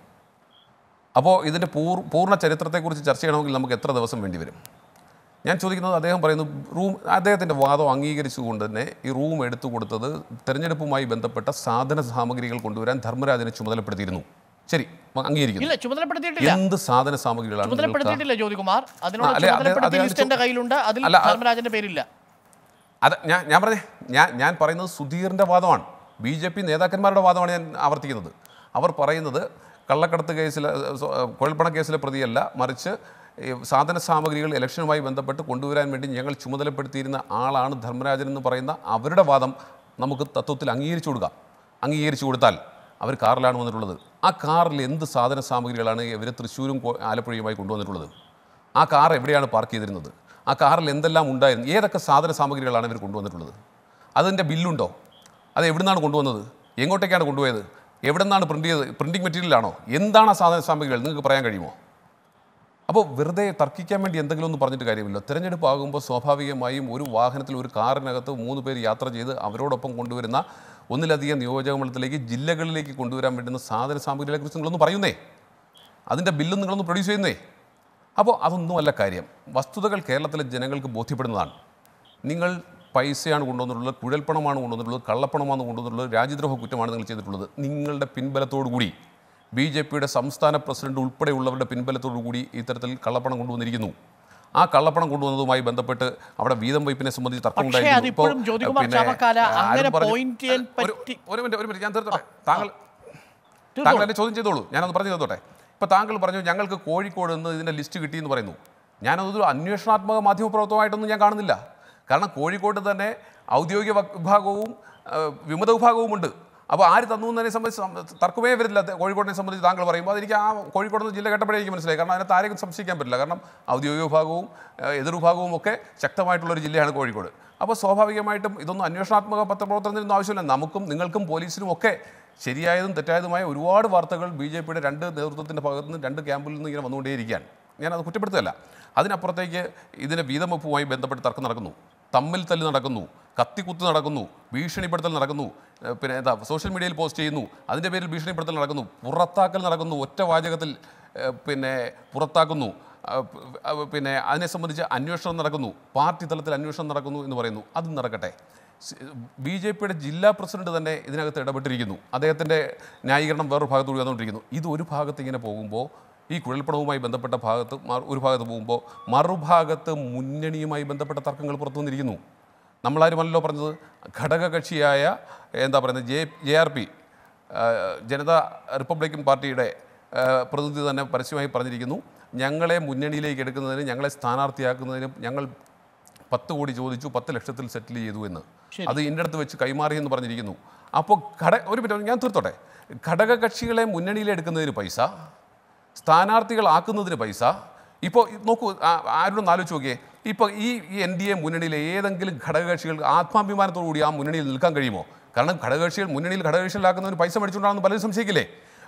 അപ്പോൾ ഇതിൻ്റെ പൂർ പൂർണ്ണ ചരിത്രത്തെക്കുറിച്ച് ചർച്ച ചെയ്യണമെങ്കിൽ നമുക്ക് എത്ര ദിവസം വേണ്ടി വരും ഞാൻ ചോദിക്കുന്നത് അദ്ദേഹം പറയുന്നു റൂം അദ്ദേഹത്തിൻ്റെ വാദം അംഗീകരിച്ചുകൊണ്ട് തന്നെ ഈ റൂം എടുത്തു കൊടുത്തത് തെരഞ്ഞെടുപ്പുമായി ബന്ധപ്പെട്ട സാധന സാമഗ്രികൾ കൊണ്ടുവരാൻ ധർമ്മരാജനെ ചുമതലപ്പെടുത്തിയിരുന്നു ശരി അംഗീകരിക്കുന്നു ഇല്ല ചുമതലപ്പെടുത്തിയിട്ടില്ല എന്ത് സാധന സാമഗ്രികളാണ് നിങ്ങൾക്ക് ചുമതലപ്പെടുത്തിയിട്ടില്ല ജ്യോതികുമാർ അതിനുള്ള ആ, അല്ലെ, അത് ചുമതലപ്പെടുത്തിയ അത് ലിസ്റ്റ് എന്റെ കയ്യിലുണ്ട് അതിൽ അല്ല, അത് ധർമ്മരാജന്റെ പേരില്ല അത് ഞാൻ ഞാൻ പറഞ്ഞേ ഞാൻ ഞാൻ പറയുന്നത് സുധീറിൻ്റെ വാദമാണ് ബി ജെ പി നേതാക്കന്മാരുടെ വാദമാണ് ഞാൻ ആവർത്തിക്കുന്നത് അവർ പറയുന്നത് കള്ളക്കടത്ത് കേസിലെ സോ- കുഴൽപ്പണ കേസിലെ പ്രതിയല്ല മറിച്ച് ഈ സാധന സാമഗ്രികൾ ഇലക്ഷനുമായി ബന്ധപ്പെട്ട് കൊണ്ടുവരാൻ വേണ്ടി ഞങ്ങൾ ചുമതലപ്പെടുത്തിയിരുന്ന ആളാണ് ധർമ്മരാജൻ എന്ന് പറയുന്ന അവരുടെ വാദം നമുക്ക് തത്വത്തിൽ അംഗീകരിച്ചു കൊടുക്കാം അംഗീകരിച്ചു കൊടുത്താൽ അവർ കാറിലാണ് വന്നിട്ടുള്ളത് ആ കാറിൽ എന്ത് സാധന സാമഗ്രികളാണ് ഇവർ തൃശ്ശൂരും കോ- ആലപ്പുഴയുമായി കൊണ്ടുവന്നിട്ടുള്ളത് ആ കാർ എവിടെയാണ് പാർക്ക് ചെയ്തിരുന്നത് ആ കാറിൽ എന്തെല്ലാം ഉണ്ടായിരുന്നു ഏതൊക്കെ സാധന സാമഗ്രികളാണ് ഇവർ കൊണ്ടുവന്നിട്ടുള്ളത് അതിൻ്റെ ബില്ലുണ്ടോ അത് എവിടെ നിന്നാണ് കൊണ്ടുവന്നത് എങ്ങോട്ടേക്കാണ് കൊണ്ടുപോയത് എവിടെ നിന്നാണ് പ്രിൻ്റ് ചെയ്തത് പ്രിൻറ്റിംഗ് മെറ്റീരിയലാണോ എന്താണ് ആ സാധന സാമഗ്രികൾ നിങ്ങൾക്ക് പറയാൻ കഴിയുമോ അപ്പോൾ വെറുതെ തർക്കിക്കാൻ വേണ്ടി എന്തെങ്കിലും ഒന്നും പറഞ്ഞിട്ട് കാര്യമില്ല തിരഞ്ഞെടുപ്പ് ആകുമ്പോൾ സ്വാഭാവികമായും ഒരു വാഹനത്തിൽ ഒരു കാറിനകത്ത് മൂന്ന് പേര് യാത്ര ചെയ്ത് അവരോടൊപ്പം കൊണ്ടുവരുന്ന ഒന്നിലധികം നിയോജക മണ്ഡലത്തിലേക്ക് ജില്ലകളിലേക്ക് കൊണ്ടുവരാൻ വേണ്ടുന്ന സാധന സാമഗ്രികളെ കുറിച്ച് നിങ്ങളൊന്ന് പറയുന്നേ അതിൻ്റെ ബില്ലും നിങ്ങളൊന്ന് പ്രൊഡ്യൂസ് ചെയ്യുന്നേ അപ്പോൾ അതൊന്നുമല്ല കാര്യം വസ്തുതകൾ കേരളത്തിലെ ജനങ്ങൾക്ക് ബോധ്യപ്പെടുന്നതാണ് നിങ്ങൾ പൈസയാണ് കൊണ്ടുവന്നിട്ടുള്ളത് കുഴൽപ്പണമാണ് കൊണ്ടുവന്നിട്ടുള്ളത് കള്ളപ്പണമാണ് കൊണ്ടുവന്നിട്ടുള്ളത് രാജ്യദ്രോഹ കുറ്റമാണ് നിങ്ങൾ ചെയ്തിട്ടുള്ളത് നിങ്ങളുടെ പിൻബലത്തോടു കൂടി ബി ജെ പിയുടെ സംസ്ഥാന പ്രസിഡന്റ് ഉൾപ്പെടെയുള്ളവരുടെ പിൻബലത്തോടു കൂടി ഇത്തരത്തിൽ കള്ളപ്പണം കൊണ്ടുവന്നിരിക്കുന്നു ആ കള്ളപ്പണം കൊണ്ടുവന്നതുമായി ബന്ധപ്പെട്ട് അവിടെ വീതം വയ്പ്പിനെ സംബന്ധിച്ച് തർക്കം പക്ഷേ ഉണ്ടായിരുന്നു. അതിപ്പോഴും ഇപ്പോൾ, ജ്യോതികുമാർ പിന്നെ, ചാമക്കാല ആരും അങ്ങനെ പറഞ്ഞു- point ചെയ്യാൻ ഒരു- പറ്റി- ഒരു മിനിറ്റ് ഒരു മിനിറ്റ് ഞാൻ തീർത്തോട്ടെ താങ്കൾ തീർത്തോളൂ. താങ്കൾ എന്നെ ചോദ്യം ചെയ്തോളൂ ഞാനത് പറഞ്ഞു തന്നോട്ടെ ഇപ്പോൾ താങ്കൾ പറഞ്ഞു ഞങ്ങൾക്ക് കോഴിക്കോട് നിന്ന് ഇതിൻ്റെ ലിസ്റ്റ് കിട്ടിയെന്ന് പറയുന്നു ഞാനതൊരു അന്വേഷണാത്മക മാധ്യമപ്രവർത്തനമായിട്ടൊന്നും ഞാൻ കാണുന്നില്ല കാരണം കോഴിക്കോട്ട് തന്നെ ഔദ്യോഗിക വ- വിഭാഗവും ആ, വിമത വിഭാഗവുമുണ്ട് അപ്പോൾ ആര് തന്നു എന്നതിനെ സംബന്ധിച്ച് സം- തർക്കമേ വരില്ല ത- കോഴിക്കോടിനെ സംബന്ധിച്ച് താങ്കൾ പറയുമ്പോൾ അതെനിക്ക് ആ കോഴിക്കോട് നിന്ന് ജില്ല കേട്ടപ്പോഴേ എനിക്ക് മനസ്സിലായി കാരണം അതിനകത്ത് ആരെയും സംശയിക്കാൻ പറ്റില്ല കാരണം ഔദ്യോഗിക വിഭാഗവും ആ, എതിർ വിഭാഗവും ഒക്കെ ശക്തമായിട്ടുള്ളൊരു ജില്ലയാണ് കോഴിക്കോട് അപ്പോൾ സ്വാഭാവികമായിട്ടും ഇതൊന്നും അന്വേഷണാത്മക പത്രപ്രവർത്തനത്തിനൊന്നും ആവശ്യമില്ല നമുക്കും നിങ്ങൾക്കും പോലീസിനും ഒക്കെ ശരിയായതും തെറ്റായതുമായ ഒരുപാട് വാർത്തകൾ ബി ജെ പിയുടെ രണ്ട് നേതൃത്വത്തിൻ്റെ ഭാഗത്ത് നിന്ന് രണ്ട് ക്യാമ്പിൽ നിന്ന് ഇങ്ങനെ വന്നുകൊണ്ടേയിരിക്കുകയാണ് ഞാനത് കുറ്റപ്പെടുത്തുകയല്ല അതിനപ്പുറത്തേക്ക് ഇതിൻ്റെ വീതം വെപ്പുമായി ബന്ധപ്പെട്ട് തർക്കം നടക്കുന്നു തമ്മിൽ തല്ല് നടക്കുന്നു കത്തിക്കുത്ത് നടക്കുന്നു ഭീഷണിപ്പെടുത്തൽ നടക്കുന്നു ഏഹ് പിന്നെ എന്താ സോഷ്യൽ മീഡിയയിൽ പോസ്റ്റ് ചെയ്യുന്നു അതിൻ്റെ പേരിൽ ഭീഷണിപ്പെടുത്തൽ നടക്കുന്നു പുറത്താക്കൽ നടക്കുന്നു ഒറ്റ വാചകത്തിൽ ഏഹ് പിന്നെ പുറത്താക്കുന്നു ആ, പ്- ആ, പിന്നെ അതിനെ സംബന്ധിച്ച് അന്വേഷണം നടക്കുന്നു പാർട്ടി തലത്തിൽ അന്വേഷണം നടക്കുന്നു എന്ന് പറയുന്നു അത് നടക്കട്ടെ ബി ജെ പിയുടെ ജില്ലാ പ്രസിഡന്റ് തന്നെ ഇതിനകത്ത് ഇടപെട്ടിരിക്കുന്നു അദ്ദേഹത്തിൻ്റെ ന്യായീകരണം വേറൊരു ഭാഗത്തുകൂടി വന്നുകൊണ്ടിരിക്കുന്നു ഇത് ഒരു ഭാഗത്ത് ഇങ്ങനെ പോകുമ്പോൾ ഈ കുഴൽപ്പണവുമായി ബന്ധപ്പെട്ട ഭാഗത്ത് മറു- ഒരു ഭാഗത്ത് പോകുമ്പോൾ മറുഭാഗത്ത് മുന്നണിയുമായി ബന്ധപ്പെട്ട തർക്കങ്ങൾ പുറത്തു വന്നിരിക്കുന്നു നമ്മളാരുമല്ലോ പറഞ്ഞത് ഘടകകക്ഷിയായ എന്താ പറയുന്നത് J J R P Janata Republican പാർട്ടിയുടെ ആ, പ്രതിനിധി തന്നെ പരസ്യമായി പറഞ്ഞിരിക്കുന്നു ഞങ്ങളെ മുന്നണിയിലേക്ക് എടുക്കുന്നതിന് ഞങ്ങളെ സ്ഥാനാർത്ഥിയാക്കുന്നതിന് ഞങ്ങൾ പത്ത് കോടി ചോദിച്ചു പത്ത് ലക്ഷത്തിൽ സെറ്റിൽ ചെയ്തു എന്ന് അത് എൻ്റെ അടുത്ത് വെച്ച് കൈമാറി എന്ന് പറഞ്ഞിരിക്കുന്നു അപ്പോൾ ഘട ഒരു മിനിറ്റ് ഞാൻ തീർത്തോട്ടെ ഘടകകക്ഷികളെ മുന്നണിയിലെടുക്കുന്നതിന് പൈസ സ്ഥാനാർത്ഥികളാക്കുന്നതിന് പൈസ ഇപ്പോൾ നോക്കൂ ആ- ആരോടൊന്ന് ആലോചിച്ച് നോക്കിയേ ഇപ്പോൾ ഈ ഈ എൻ ഡി എ മുന്നണിയിലെ ഏതെങ്കിലും ഘടകകക്ഷികൾ ആത്മാഭിമാനത്തോടു കൂടി ആ മുന്നണിയിൽ നിൽക്കാൻ കഴിയുമോ കാരണം ഘടകകക്ഷികൾ മുന്നണിയിൽ ഘടകകക്ഷികളാക്കുന്നതിന് പൈസ മേടിച്ചുകൊണ്ടാണെന്ന് പലരും സംശയിക്കില്ലേ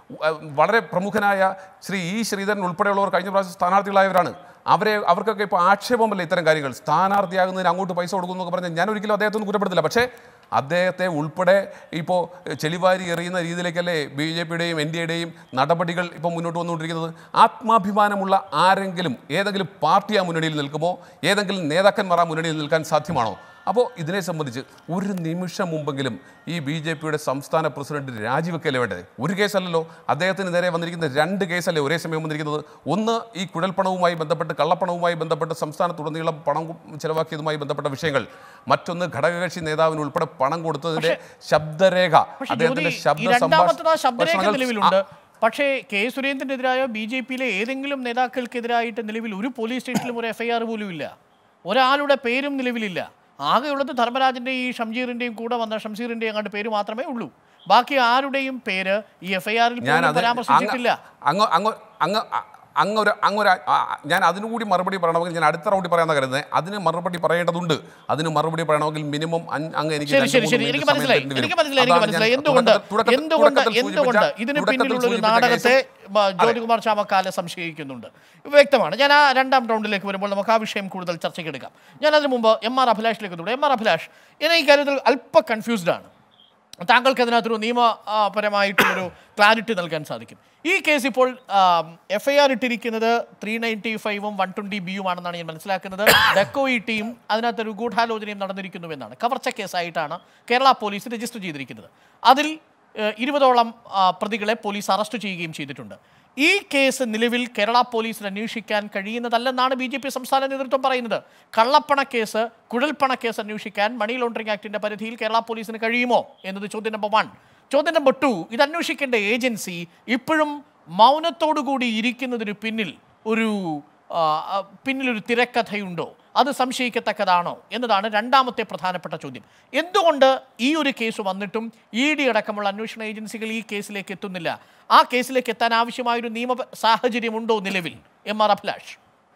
ഉ- വളരെ പ്രമുഖനായ ശ്രീ ഇ ശ്രീധരൻ ഉൾപ്പെടെയുള്ളവർ കഴിഞ്ഞ പ്രാവശ്യം സ്ഥാനാർത്ഥികളായവരാണ് അവരെ അവർക്കൊക്കെ ഇപ്പോൾ ആക്ഷേപമല്ല ഇത്തരം കാര്യങ്ങൾ സ്ഥാനാർത്ഥിയാകുന്നതിന് അങ്ങോട്ട് പൈസ കൊടുക്കുന്നു എന്നൊക്കെ പറഞ്ഞാൽ ഞാൻ ഒരിക്കലും അദ്ദേഹത്തെ ഒന്നും കുറ്റപ്പെടുത്തില്ല പക്ഷേ അദ്ദേഹത്തെ ഉൾപ്പെടെ ഇപ്പോൾ ചെളിവാരി എറിയുന്ന രീതിയിലേക്കല്ലേ ബി ജെ പിയുടെയും എൻ ഡി എയുടെയും നടപടികൾ ഇപ്പോൾ മുന്നോട്ട് വന്നുകൊണ്ടിരിക്കുന്നത് ആത്മാഭിമാനമുള്ള ആരെങ്കിലും ഏതെങ്കിലും പാർട്ടി ആ മുന്നണിയിൽ നിൽക്കുമോ ഏതെങ്കിലും നേതാക്കന്മാർ ആ മുന്നണിയിൽ നിൽക്കാൻ സാധ്യമാണോ അപ്പോൾ ഇതിനെ സംബന്ധിച്ച് ഒരു നിമിഷം മുമ്പെങ്കിലും ഈ ബി ജെ പിയുടെ സംസ്ഥാന പ്രസിഡന്റ് രാജിവെക്കല്ലേ വേണ്ടത് ഒരു കേസല്ലല്ലോ അദ്ദേഹത്തിന് നേരെ വന്നിരിക്കുന്ന രണ്ട് കേസല്ലേ ഒരേ സമയം വന്നിരിക്കുന്നത് ഒന്ന് ഈ കുഴൽപ്പണവുമായി ബന്ധപ്പെട്ട് കള്ളപ്പണവുമായി ബന്ധപ്പെട്ട് സംസ്ഥാനത്തുടനീളം പണം ചെലവാക്കിയതുമായി ബന്ധപ്പെട്ട വിഷയങ്ങൾ മറ്റൊന്ന് ഘടകകക്ഷി നേതാവിന് ഉൾപ്പെടെ പണം കൊടുത്തതിന്റെ ശബ്ദരേഖ പക്ഷേ അദ്ദേഹത്തിന്റെ ജ്യോതി, ശബ്ദ ഈ രണ്ടാമത്തത് ആ ശബ്ദരേഖ സംഭാഷണങ്ങൾ- നിലവിലുണ്ട് പക്ഷേ കെ സുരേന്ദ്രനെതിരായോ ബി ജെ പിയിലെ ഏതെങ്കിലും നേതാക്കൾക്കെതിരായിട്ട് നിലവിൽ ഒരു പോലീസ് സ്റ്റേഷനിലും ഒരു എഫ്ഐആർ പോലും ഇല്ല ഒരാളുടെ പേരും നിലവിലില്ല ആകെയുള്ളത് ധർമ്മരാജന്റെയും ഈ ഷംജീറിന്റെയും കൂടെ വന്ന ഷംസീറിന്റെയും അങ്ങോട്ട് പേര് മാത്രമേ ഉള്ളൂ ബാക്കി ആരുടെയും പേര് ഈ എഫ്ഐആറിൽ ഞാൻ പോലും അത് പരാമർശിച്ചിട്ടില്ല അങ്ങ് അങ്ങ് അങ്ങ് അ- അങ്ങൊരു അങ്ങൊരു ആ, ഞാൻ അതിനുകൂടി മറുപടി പറയണമെങ്കിൽ ഞാൻ അടുത്ത റൗണ്ടിൽ പറയാമെന്ന് കരുതുന്നത് അതിന് മറുപടി പറയേണ്ടതുണ്ട് അതിന് മറുപടി പറയണമെങ്കിൽ മിനിമം അങ്ങ് എനിക്ക് ശരി രണ്ട് ശരി മൂന്ന് ശരി മിനിറ്റ് എനിക്ക് സമയം മനസ്സിലായി തരേണ്ടി വരും. എനിക്ക് മനസ്സിലായി എനിക്ക് അതാണ് ഞാൻ മനസ്സിലായി എന്തുകൊണ്ട് തുടക്കത്തിൽ- തുടക്കത്തിൽ- എന്തുകൊണ്ട് തുടക്കത്തിൽ എന്തുകൊണ്ട് സൂചിപ്പിച്ച- ഇതിന് തുടക്കത്തിൽ പിന്നിലുള്ള ഒരു സൂചിപ്പിച്ച നാടകത്തെ കേസും- ബ- ജ്യോതികുമാർ ചാമക്കാല സംശയിക്കുന്നുണ്ട് വ്യക്തമാണ് ഞാൻ ആ രണ്ടാം റൗണ്ടിലേക്ക് വരുമ്പോൾ നമുക്ക് ആ വിഷയം കൂടുതൽ ചർച്ചയ്ക്ക് എടുക്കാം ഞാൻ അതിന് മുമ്പ് എം ആർ അഭിലാഷിലേക്ക് തുടങ്ങി എം ആർ അഭിലാഷ് എന്നെ ഈ കാര്യത്തിൽ അല്പ കൺഫ്യൂസ്ഡ് ആണ് താങ്കൾക്ക് അതിനകത്തൊരു നിയമപരമായിട്ടുള്ളൊരു ക്ലാരിറ്റി നൽകാൻ സാധിക്കും ഈ കേസ് ഇപ്പോൾ എഫ് ഐ ആർ ഇട്ടിരിക്കുന്നത് ത്രീ നയൻറ്റി ഫൈവും വൺ ട്വൻറ്റി ബിയുമാണെന്നാണ് ഞാൻ മനസ്സിലാക്കുന്നത് ഡെക്കോ ഇ ടിയും അതിനകത്തൊരു ഗൂഢാലോചനയും നടന്നിരിക്കുന്നുവെന്നാണ് കവർച്ച കേസായിട്ടാണ് കേരള പോലീസ് രജിസ്റ്റർ ചെയ്തിരിക്കുന്നത് അതിൽ ഏഹ്, ഇരുപതോളം ആ, പ്രതികളെ പോലീസ് അറസ്റ്റ് ചെയ്യുകയും ചെയ്തിട്ടുണ്ട് ഈ കേസ് നിലവിൽ കേരള പോലീസിന് അന്വേഷിക്കാൻ കഴിയുന്നതല്ലെന്നാണ് ബി ജെ പി സംസ്ഥാന നേതൃത്വം പറയുന്നത് കള്ളപ്പണ കേസ് കുഴൽപ്പണ കേസ് അന്വേഷിക്കാൻ മണി ലോണ്ടറിംഗ് ആക്ടിന്റെ പരിധിയിൽ കേരള പോലീസിന് കഴിയുമോ എന്നത് ചോദ്യം നമ്പർ വൺ ചോദ്യം നമ്പർ ടു ഇത് അന്വേഷിക്കേണ്ട ഏജൻസി ഇപ്പോഴും മൗനത്തോടുകൂടി ഇരിക്കുന്നതിന് പിന്നിൽ ഒരു ആ, ആ, പിന്നിലൊരു തിരക്കഥയുണ്ടോ അത് സംശയിക്കത്തക്കതാണോ എന്നതാണ് രണ്ടാമത്തെ പ്രധാനപ്പെട്ട ചോദ്യം എന്തുകൊണ്ട് ഈ ഒരു കേസ് വന്നിട്ടും ഇ ഡി അടക്കമുള്ള അന്വേഷണ ഏജൻസികൾ ഈ കേസിലേക്ക് എത്തുന്നില്ല ആ കേസിലേക്ക് എത്താൻ ആവശ്യമായൊരു നിയമ സാഹചര്യമുണ്ടോ നിലവിൽ എം ആർ അഭിലാഷ്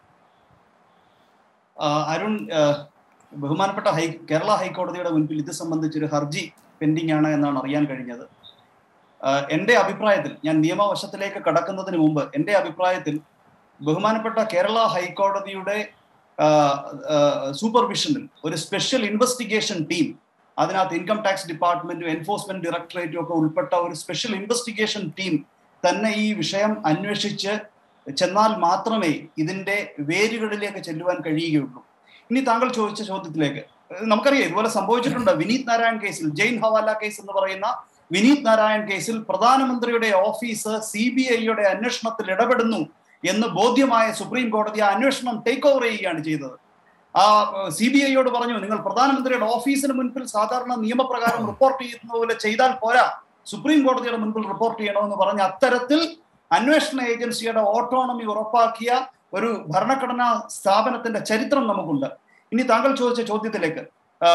ആ, അരുൺ ആ, ബഹുമാനപ്പെട്ട ഹൈ കേരള ഹൈക്കോടതിയുടെ മുൻപിൽ ഇത് സംബന്ധിച്ചൊരു ഹർജി പെൻഡിംഗ് ആണ് എന്നാണ് അറിയാൻ കഴിഞ്ഞത് ആ, എൻ്റെ അഭിപ്രായത്തിൽ ഞാൻ നിയമവശത്തിലേക്ക് കടക്കുന്നതിന് മുമ്പ് എൻ്റെ അഭിപ്രായത്തിൽ ബഹുമാനപ്പെട്ട കേരള ഹൈക്കോടതിയുടെ ആ, ആ, സൂപ്പർവിഷനിൽ ഒരു സ്പെഷ്യൽ ഇൻവെസ്റ്റിഗേഷൻ ടീം അതിനകത്ത് ഇൻകം ടാക്സ് ഡിപ്പാർട്ട്മെന്റും എൻഫോഴ്സ്മെന്റ് ഡയറക്ടറേറ്റും ഒക്കെ ഉൾപ്പെട്ട ഒരു സ്പെഷ്യൽ ഇൻവെസ്റ്റിഗേഷൻ ടീം തന്നെ ഈ വിഷയം അന്വേഷിച്ച് ചെന്നാൽ മാത്രമേ ഇതിന്റെ വേരുകളിലേക്ക് ചെല്ലുവാൻ കഴിയുകയുള്ളൂ ഇനി താങ്കൾ ചോദിച്ച ചോദ്യത്തിലേക്ക് ഏഹ് നമുക്കറിയാം ഇതുപോലെ സംഭവിച്ചിട്ടുണ്ട് വിനീത് നാരായൺ കേസിൽ ജെയിൻ ഹവാല കേസ് എന്ന് പറയുന്ന വിനീത് നാരായൺ കേസിൽ പ്രധാനമന്ത്രിയുടെ ഓഫീസ് സി ബി ഐയുടെ അന്വേഷണത്തിൽ ഇടപെടുന്നു എന്ന് ബോധ്യമായ സുപ്രീം കോടതി ആ അന്വേഷണം ടേക്ക് ഓവർ ചെയ്യുകയാണ് ചെയ്തത് ആ സി ബി ഐയോട് പറഞ്ഞു നിങ്ങൾ പ്രധാനമന്ത്രിയുടെ ഓഫീസിന് മുൻപിൽ സാധാരണ നിയമപ്രകാരം റിപ്പോർട്ട് ചെയ്യുന്ന പോലെ ചെയ്താൽ പോരാ സുപ്രീം കോടതിയുടെ മുൻപിൽ റിപ്പോർട്ട് ചെയ്യണമെന്ന് പറഞ്ഞ് അത്തരത്തിൽ അന്വേഷണ ഏജൻസിയുടെ ഓട്ടോണമി ഉറപ്പാക്കിയ ഒരു ഭരണഘടനാ സ്ഥാപനത്തിന്റെ ചരിത്രം നമുക്കുണ്ട് ഇനി താങ്കൾ ചോദിച്ച ചോദ്യത്തിലേക്ക് ആ,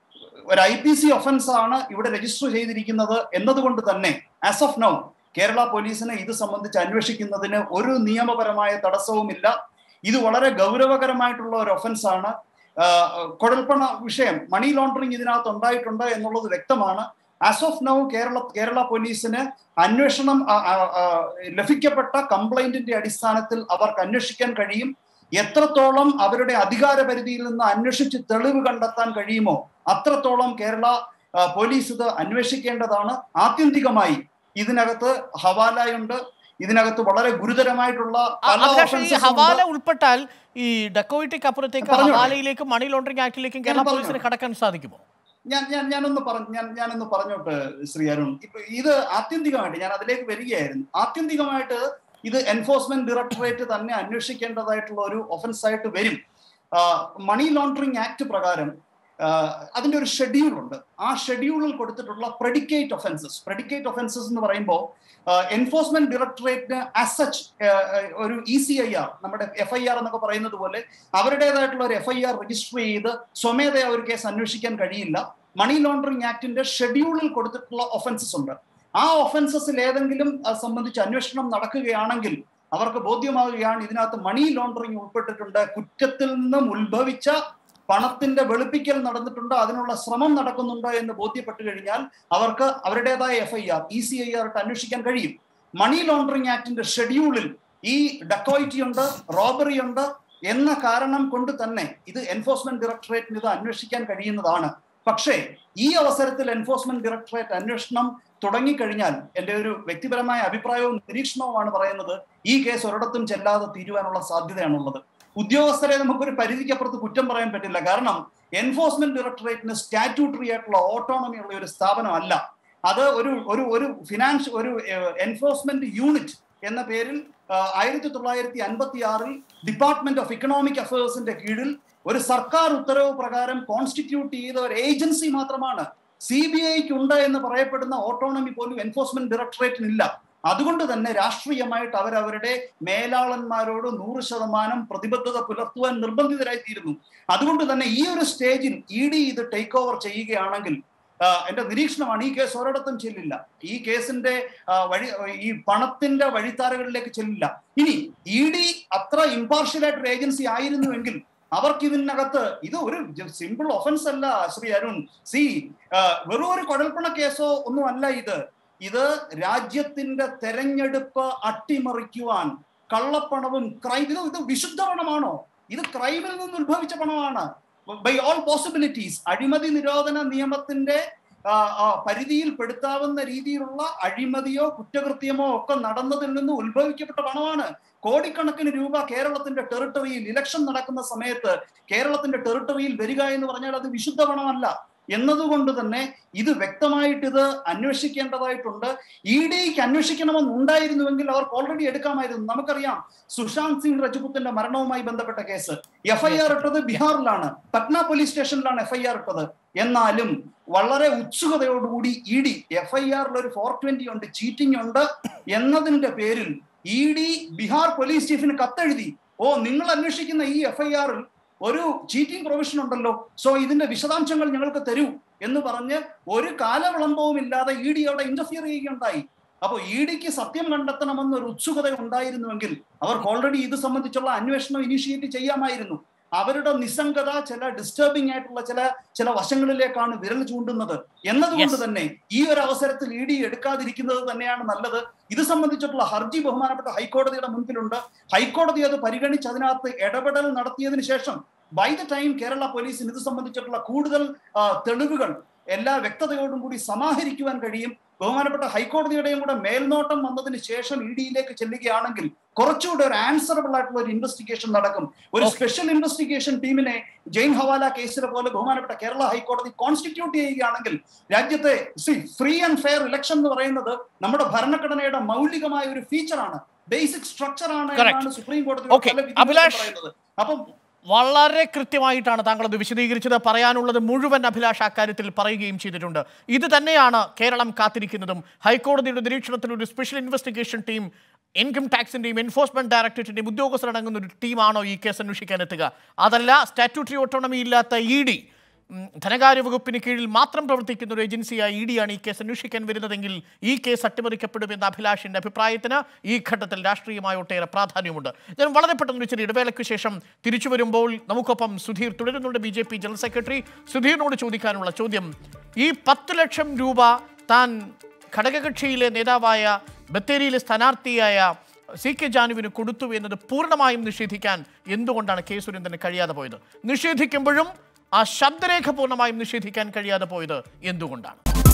ഒരു ഐ പി സി ഒഫൻസ് ആണ് ഇവിടെ രജിസ്റ്റർ ചെയ്തിരിക്കുന്നത് എന്നതുകൊണ്ട് തന്നെ ആസ് ഓഫ് നൗ കേരള പോലീസിനെ ഇത് സംബന്ധിച്ച് അന്വേഷിക്കുന്നതിന് ഒരു നിയമപരമായ തടസ്സവുമില്ല ഇത് വളരെ ഗൗരവകരമായിട്ടുള്ള ഒരു ഒഫൻസ് ആണ് ആ, കുഴൽപ്പണ വിഷയം മണി ലോണ്ടറിങ് ഇതിനകത്ത് ഉണ്ടായിട്ടുണ്ട് എന്നുള്ളത് വ്യക്തമാണ് as of now Kerala Kerala പോലീസിന് അന്വേഷണം ആ, ആ, ആ, ലഭിക്കപ്പെട്ട കംപ്ലൈന്റിന്റെ അടിസ്ഥാനത്തിൽ അവർക്ക് അന്വേഷിക്കാൻ കഴിയും എത്രത്തോളം അവരുടെ അധികാര പരിധിയിൽ നിന്ന് അന്വേഷിച്ച് തെളിവ് കണ്ടെത്താൻ കഴിയുമോ അത്രത്തോളം കേരള ആ, പോലീസ് ഇത് അന്വേഷിക്കേണ്ടതാണ് ആത്യന്തികമായി ഇതിനകത്ത് ഹവാലയുണ്ട് ഇതിനകത്ത് വളരെ ഗുരുതരമായിട്ടുള്ള ആ, പല അഭിലാഷ് ഈ offences ഉണ്ട്. ഹവാല ഉൾപ്പെട്ടാൽ ഈ ഡക്കോയിറ്റിക്ക് അപ്പുറത്തേക്ക് പറഞ്ഞോട്ടെ. ഹവാലയിലേക്കും മണി ലോണ്ടറിംഗ് ആക്ടിലേക്കും കേരള ഞാൻ പോലീസിന് പറഞ്ഞോട്ടെ. കടക്കാൻ സാധിക്കുമോ ഞാൻ ഞാൻ ഞാനൊന്ന് പറഞ്ഞു ഞാൻ ഞാനൊന്ന് പറഞ്ഞോട്ടെ ശ്രീ അരുൺ ഇപ്പൊ ഇത് ആത്യന്തികമായിട്ട് ഞാൻ അതിലേക്ക് വരികയായിരുന്നു ആത്യന്തികമായിട്ട് ഇത് എൻഫോഴ്സ്മെന്റ് ഡയറക്ടറേറ്റ് തന്നെ അന്വേഷിക്കേണ്ടതായിട്ടുള്ള ഒരു ഒഫൻസ് ആയിട്ട് വരും ആ, മണി ലോണ്ടറിംഗ് ആക്ട് പ്രകാരം ആ, അതിന്റെ ഒരു ഷെഡ്യൂൾ ഉണ്ട് ആ ഷെഡ്യൂളിൽ കൊടുത്തിട്ടുള്ള പ്രെഡിക്കേറ്റ് ഒഫൻസസ് പ്രെഡിക്കേറ്റ് ഒഫൻസസ് എന്ന് പറയുമ്പോൾ എൻഫോഴ്സ്മെന്റ് ഡയറക്ടറേറ്റിന് ആസ് സച്ച് ഒരു ഇ സി ഐ ആർ നമ്മുടെ എഫ് ഐ ആർ എന്നൊക്കെ പറയുന്നത് പോലെ അവരുടേതായിട്ടുള്ള ഒരു എഫ് ഐ ആർ രജിസ്റ്റർ ചെയ്ത് സ്വമേധയാ ഒരു കേസ് അന്വേഷിക്കാൻ കഴിയില്ല മണി ലോണ്ടറിംഗ് ആക്ടിന്റെ ഷെഡ്യൂളിൽ കൊടുത്തിട്ടുള്ള ഒഫൻസസ് ഉണ്ട് ആ ഒഫൻസസിൽ ഏതെങ്കിലും അത് സംബന്ധിച്ച് അന്വേഷണം നടക്കുകയാണെങ്കിൽ അവർക്ക് ബോധ്യമാവുകയാണ് ഇതിനകത്ത് മണി ലോണ്ടറിംഗ് ഉൾപ്പെട്ടിട്ടുണ്ട് കുറ്റത്തിൽ നിന്നും ഉത്ഭവിച്ച പണത്തിന്റെ വെളുപ്പിക്കൽ നടന്നിട്ടുണ്ട് അതിനുള്ള ശ്രമം നടക്കുന്നുണ്ട് എന്ന് ബോധ്യപ്പെട്ടു കഴിഞ്ഞാൽ അവർക്ക് അവരുടേതായ F I R E C I R ഇട്ട് അന്വേഷിക്കാൻ കഴിയും മണി ലോണ്ടറിംഗ് ആക്ടിന്റെ ഷെഡ്യൂളിൽ ഈ ഡക്കോയിറ്റി ഉണ്ട് റോബറി ഉണ്ട് എന്ന കാരണം കൊണ്ട് തന്നെ ഇത് എൻഫോഴ്സ്മെന്റ് ഡയറക്ടറേറ്റിന് ഇത് അന്വേഷിക്കാൻ കഴിയുന്നതാണ് പക്ഷേ ഈ അവസരത്തിൽ എൻഫോഴ്സ്മെന്റ് ഡയറക്ടറേറ്റ് അന്വേഷണം തുടങ്ങിക്കഴിഞ്ഞാൽ എൻ്റെ ഒരു വ്യക്തിപരമായ അഭിപ്രായവും നിരീക്ഷണവുമാണ് പറയുന്നത് ഈ കേസ് ഒരിടത്തും ചെല്ലാതെ തീരുവാനുള്ള സാധ്യതയാണുള്ളത് ഉദ്യോഗസ്ഥരെ നമുക്കൊരു പരിധിക്കപ്പുറത്ത് കുറ്റം പറയാൻ പറ്റില്ല കാരണം എൻഫോഴ്സ്മെന്റ് ഡയറക്ടറേറ്റിന് സ്റ്റാറ്റ്യൂട്ടറി ആയിട്ടുള്ള ഓട്ടോണമി ഉള്ള ഒരു സ്ഥാപനമല്ല അത് ഒരു ഒരു ഒരു ഫിനാൻസ് ഒരു എൻഫോഴ്സ്മെന്റ് യൂണിറ്റ് എന്ന പേരിൽ ആയിരത്തി തൊള്ളായിരത്തി അൻപത്തി ആറിൽ ഡിപ്പാർട്ട്മെന്റ് ഓഫ് ഇക്കണോമിക് അഫയേഴ്സിന്റെ കീഴിൽ ഒരു സർക്കാർ ഉത്തരവ് പ്രകാരം കോൺസ്റ്റിറ്റ്യൂട്ട് ചെയ്ത ഒരു ഏജൻസി മാത്രമാണ് സി ബി ഐക്ക് ഉണ്ട് എന്ന് പറയപ്പെടുന്ന ഓട്ടോണമി പോലും എൻഫോഴ്സ്മെന്റ് ഡയറക്ടറേറ്റിനില്ല അതുകൊണ്ട് തന്നെ രാഷ്ട്രീയമായിട്ട് അവരവരുടെ മേലാളന്മാരോട് നൂറ് ശതമാനം പ്രതിബദ്ധത പുലർത്തുവാൻ നിർബന്ധിതരായിത്തീരുന്നു അതുകൊണ്ട് തന്നെ ഈ ഒരു സ്റ്റേജിൽ ഇ ഡി ഇത് ടേക്ക് ഓവർ ചെയ്യുകയാണെങ്കിൽ എന്റെ നിരീക്ഷണമാണ് ഈ കേസ് ഒരിടത്തും ചെല്ലില്ല ഈ കേസിന്റെ വഴി ഈ പണത്തിന്റെ വഴിത്താരകളിലേക്ക് ചെല്ലില്ല ഇനി ഇ ഡി അത്ര ഇമ്പാർഷ്യൽ ആയിട്ടൊരു ഏജൻസി ആയിരുന്നുവെങ്കിൽ അവർക്ക് ഇതിനകത്ത് ഇത് ഒരു സിമ്പിൾ ഒഫൻസ് അല്ല ശ്രീ അരുൺ സി വെറും ഒരു കുഴൽപ്പണ കേസോ ഒന്നും അല്ല ഇത് ഇത് രാജ്യത്തിന്റെ തെരഞ്ഞെടുപ്പ് അട്ടിമറിക്കുവാൻ കള്ളപ്പണവും ക്രൈം ഇത് ഇത് വിശുദ്ധ പണമാണോ ഇത് ക്രൈമിൽ നിന്ന് ഉത്ഭവിച്ച പണമാണ് ബൈ ഓൾ പോസിബിലിറ്റീസ് അഴിമതി നിരോധന നിയമത്തിന്റെ പരിധിയിൽ പെടുത്താവുന്ന രീതിയിലുള്ള അഴിമതിയോ കുറ്റകൃത്യമോ ഒക്കെ നടന്നതിൽ നിന്ന് ഉത്ഭവിക്കപ്പെട്ട പണമാണ് കോടിക്കണക്കിന് രൂപ കേരളത്തിന്റെ ടെറിട്ടറിയിൽ ഇലക്ഷൻ നടക്കുന്ന സമയത്ത് കേരളത്തിന്റെ ടെറിട്ടറിയിൽ വരിക എന്ന് പറഞ്ഞാൽ അത് വിശുദ്ധ പണമല്ല എന്നതുകൊണ്ട് തന്നെ ഇത് വ്യക്തമായിട്ട് ഇത് അന്വേഷിക്കേണ്ടതായിട്ടുണ്ട് ഇ ഡിക്ക് അന്വേഷിക്കണമെന്നുണ്ടായിരുന്നുവെങ്കിൽ അവർക്ക് ഓൾറെഡി എടുക്കാമായിരുന്നു നമുക്കറിയാം സുശാന്ത് സിംഗ് രജപുത്തിന്റെ മരണവുമായി ബന്ധപ്പെട്ട കേസ് എഫ്ഐആർ ഇട്ടത് ബീഹാറിലാണ് പട്ന പോലീസ് സ്റ്റേഷനിലാണ് എഫ്ഐആർ ഇട്ടത് എന്നാലും വളരെ ഉത്സുകതയോടുകൂടി ഇ ഡി എഫ്ഐആറിൽ ഒരു ഫോർ ട്വന്റി ഉണ്ട് ചീറ്റിംഗ് ഉണ്ട് എന്നതിന്റെ പേരിൽ ഇ ഡി ബീഹാർ പോലീസ് ചീഫിന് കത്തെഴുതി ഓ നിങ്ങൾ അന്വേഷിക്കുന്ന ഈ എഫ്ഐആറിൽ ഒരു ചീറ്റിംഗ് പ്രൊവിഷൻ ഉണ്ടല്ലോ സോ ഇതിന്റെ വിശദാംശങ്ങൾ ഞങ്ങൾക്ക് തരൂ എന്ന് പറഞ്ഞ് ഒരു കാലവിളംബവും ഇല്ലാതെ ഇ ഡി അവിടെ ഇന്റർഫിയർ ചെയ്യുകയുണ്ടായി അപ്പോൾ ഇ ഡിക്ക് സത്യം കണ്ടെത്തണമെന്ന് ഒരു ഉത്സുകത ഉണ്ടായിരുന്നുവെങ്കിൽ അവർക്ക് ഓൾറെഡി ഇത് സംബന്ധിച്ചുള്ള അന്വേഷണം ഇനിഷ്യേറ്റ് ചെയ്യാമായിരുന്നു അവരുടെ നിസ്സംഗത ചില ഡിസ്റ്റർബിംഗ് ആയിട്ടുള്ള ചില ചില വശങ്ങളിലേക്കാണ് വിരൽ ചൂണ്ടുന്നത് എന്നതുകൊണ്ട് തന്നെ ഈ ഒരു അവസരത്തിൽ ഇ ഡി എടുക്കാതിരിക്കുന്നത് തന്നെയാണ് നല്ലത് ഇത് സംബന്ധിച്ചിട്ടുള്ള ഹർജി ബഹുമാനപ്പെട്ട ഹൈക്കോടതിയുടെ മുൻപിലുണ്ട് ഹൈക്കോടതി അത് പരിഗണിച്ച് അതിനകത്ത് ഇടപെടൽ നടത്തിയതിനു ശേഷം ബൈ ദ ടൈം കേരള പോലീസിന് ഇത് സംബന്ധിച്ചിട്ടുള്ള കൂടുതൽ തെളിവുകൾ എല്ലാ വ്യക്തതയോടും കൂടി സമാഹരിക്കുവാൻ കഴിയും ബഹുമാനപ്പെട്ട ഹൈക്കോടതിയുടെയും കൂടെ മേൽനോട്ടം വന്നതിന് ശേഷം ഇ ഡിയിലേക്ക് ചെല്ലുകയാണെങ്കിൽ കുറച്ചുകൂടെ ഒരു ആൻസറബിൾ ആയിട്ടുള്ള ഒരു ഇൻവെസ്റ്റിഗേഷൻ നടക്കും ഒരു സ്പെഷ്യൽ ഇൻവെസ്റ്റിഗേഷൻ ടീമിനെ ജെയിൻ ഹവാല കേസിലെ പോലെ ബഹുമാനപ്പെട്ട കേരള ഹൈക്കോടതി കോൺസ്റ്റിറ്റ്യൂട്ട് ചെയ്യുകയാണെങ്കിൽ രാജ്യത്തെ ഫ്രീ ആൻഡ് ഫെയർ ഇലക്ഷൻ എന്ന് പറയുന്നത് നമ്മുടെ ഭരണഘടനയുടെ മൗലികമായ ഒരു ഫീച്ചറാണ് ബേസിക് സ്ട്രക്ചർ ആണ് എന്നാണ് സുപ്രീം കോടതി പറയുന്നത് അപ്പം വളരെ കൃത്യമായിട്ടാണ് താങ്കൾ അത് വിശദീകരിച്ചത് പറയാനുള്ളത് മുഴുവൻ അഭിലാഷ് അക്കാര്യത്തിൽ പറയുകയും ചെയ്തിട്ടുണ്ട് ഇത് തന്നെയാണ് കേരളം കാത്തിരിക്കുന്നതും ഹൈക്കോടതിയുടെ നിരീക്ഷണത്തിൽ ഒരു സ്പെഷ്യൽ ഇൻവെസ്റ്റിഗേഷൻ ടീം ഇൻകം ടാക്സിന്റെയും എൻഫോഴ്സ്മെന്റ് ഡയറക്ടറേറ്റിന്റെയും ഉദ്യോഗസ്ഥരടങ്ങുന്ന ഒരു ടീമാണോ ഈ കേസ് അന്വേഷിക്കാൻ എത്തുക അതല്ല സ്റ്റാറ്റ്യൂട്ടറി ഓട്ടോണമി ഇല്ലാത്ത ഇ ഡി ധനകാര്യ വകുപ്പിന് കീഴിൽ മാത്രം പ്രവർത്തിക്കുന്ന ഒരു ഏജൻസിയായ ഇ ഡിയാണ് ഈ കേസ് അന്വേഷിക്കാൻ വരുന്നതെങ്കിൽ ഈ കേസ് അട്ടിമറിക്കപ്പെടുമെന്ന അഭിലാഷിന്റെ അഭിപ്രായത്തിന് ഈ ഘട്ടത്തിൽ രാഷ്ട്രീയമായ ഒട്ടേറെ പ്രാധാന്യമുണ്ട് ഞാൻ വളരെ പെട്ടെന്ന് ഒരു ചെറിയ ഇടവേളയ്ക്ക് ശേഷം തിരിച്ചു വരുമ്പോൾ നമുക്കൊപ്പം സുധീർ തുടരുന്നുണ്ട് B J P general secretary സുധീറിനോട് ചോദിക്കാനുള്ള ചോദ്യം ഈ പത്ത് ലക്ഷം രൂപ താൻ ഘടകകക്ഷിയിലെ നേതാവായ ബത്തേരിയിലെ സ്ഥാനാർത്ഥിയായ സി കെ ജാനുവിന് കൊടുത്തു എന്നത് പൂർണ്ണമായും നിഷേധിക്കാൻ എന്തുകൊണ്ടാണ് കെ സുരേന്ദ്രന് കഴിയാതെ പോയത് നിഷേധിക്കുമ്പോഴും ആ ശബ്ദരേഖ പൂർണ്ണമായും നിഷേധിക്കാൻ കഴിയാതെ പോയത് എന്തുകൊണ്ടാണ്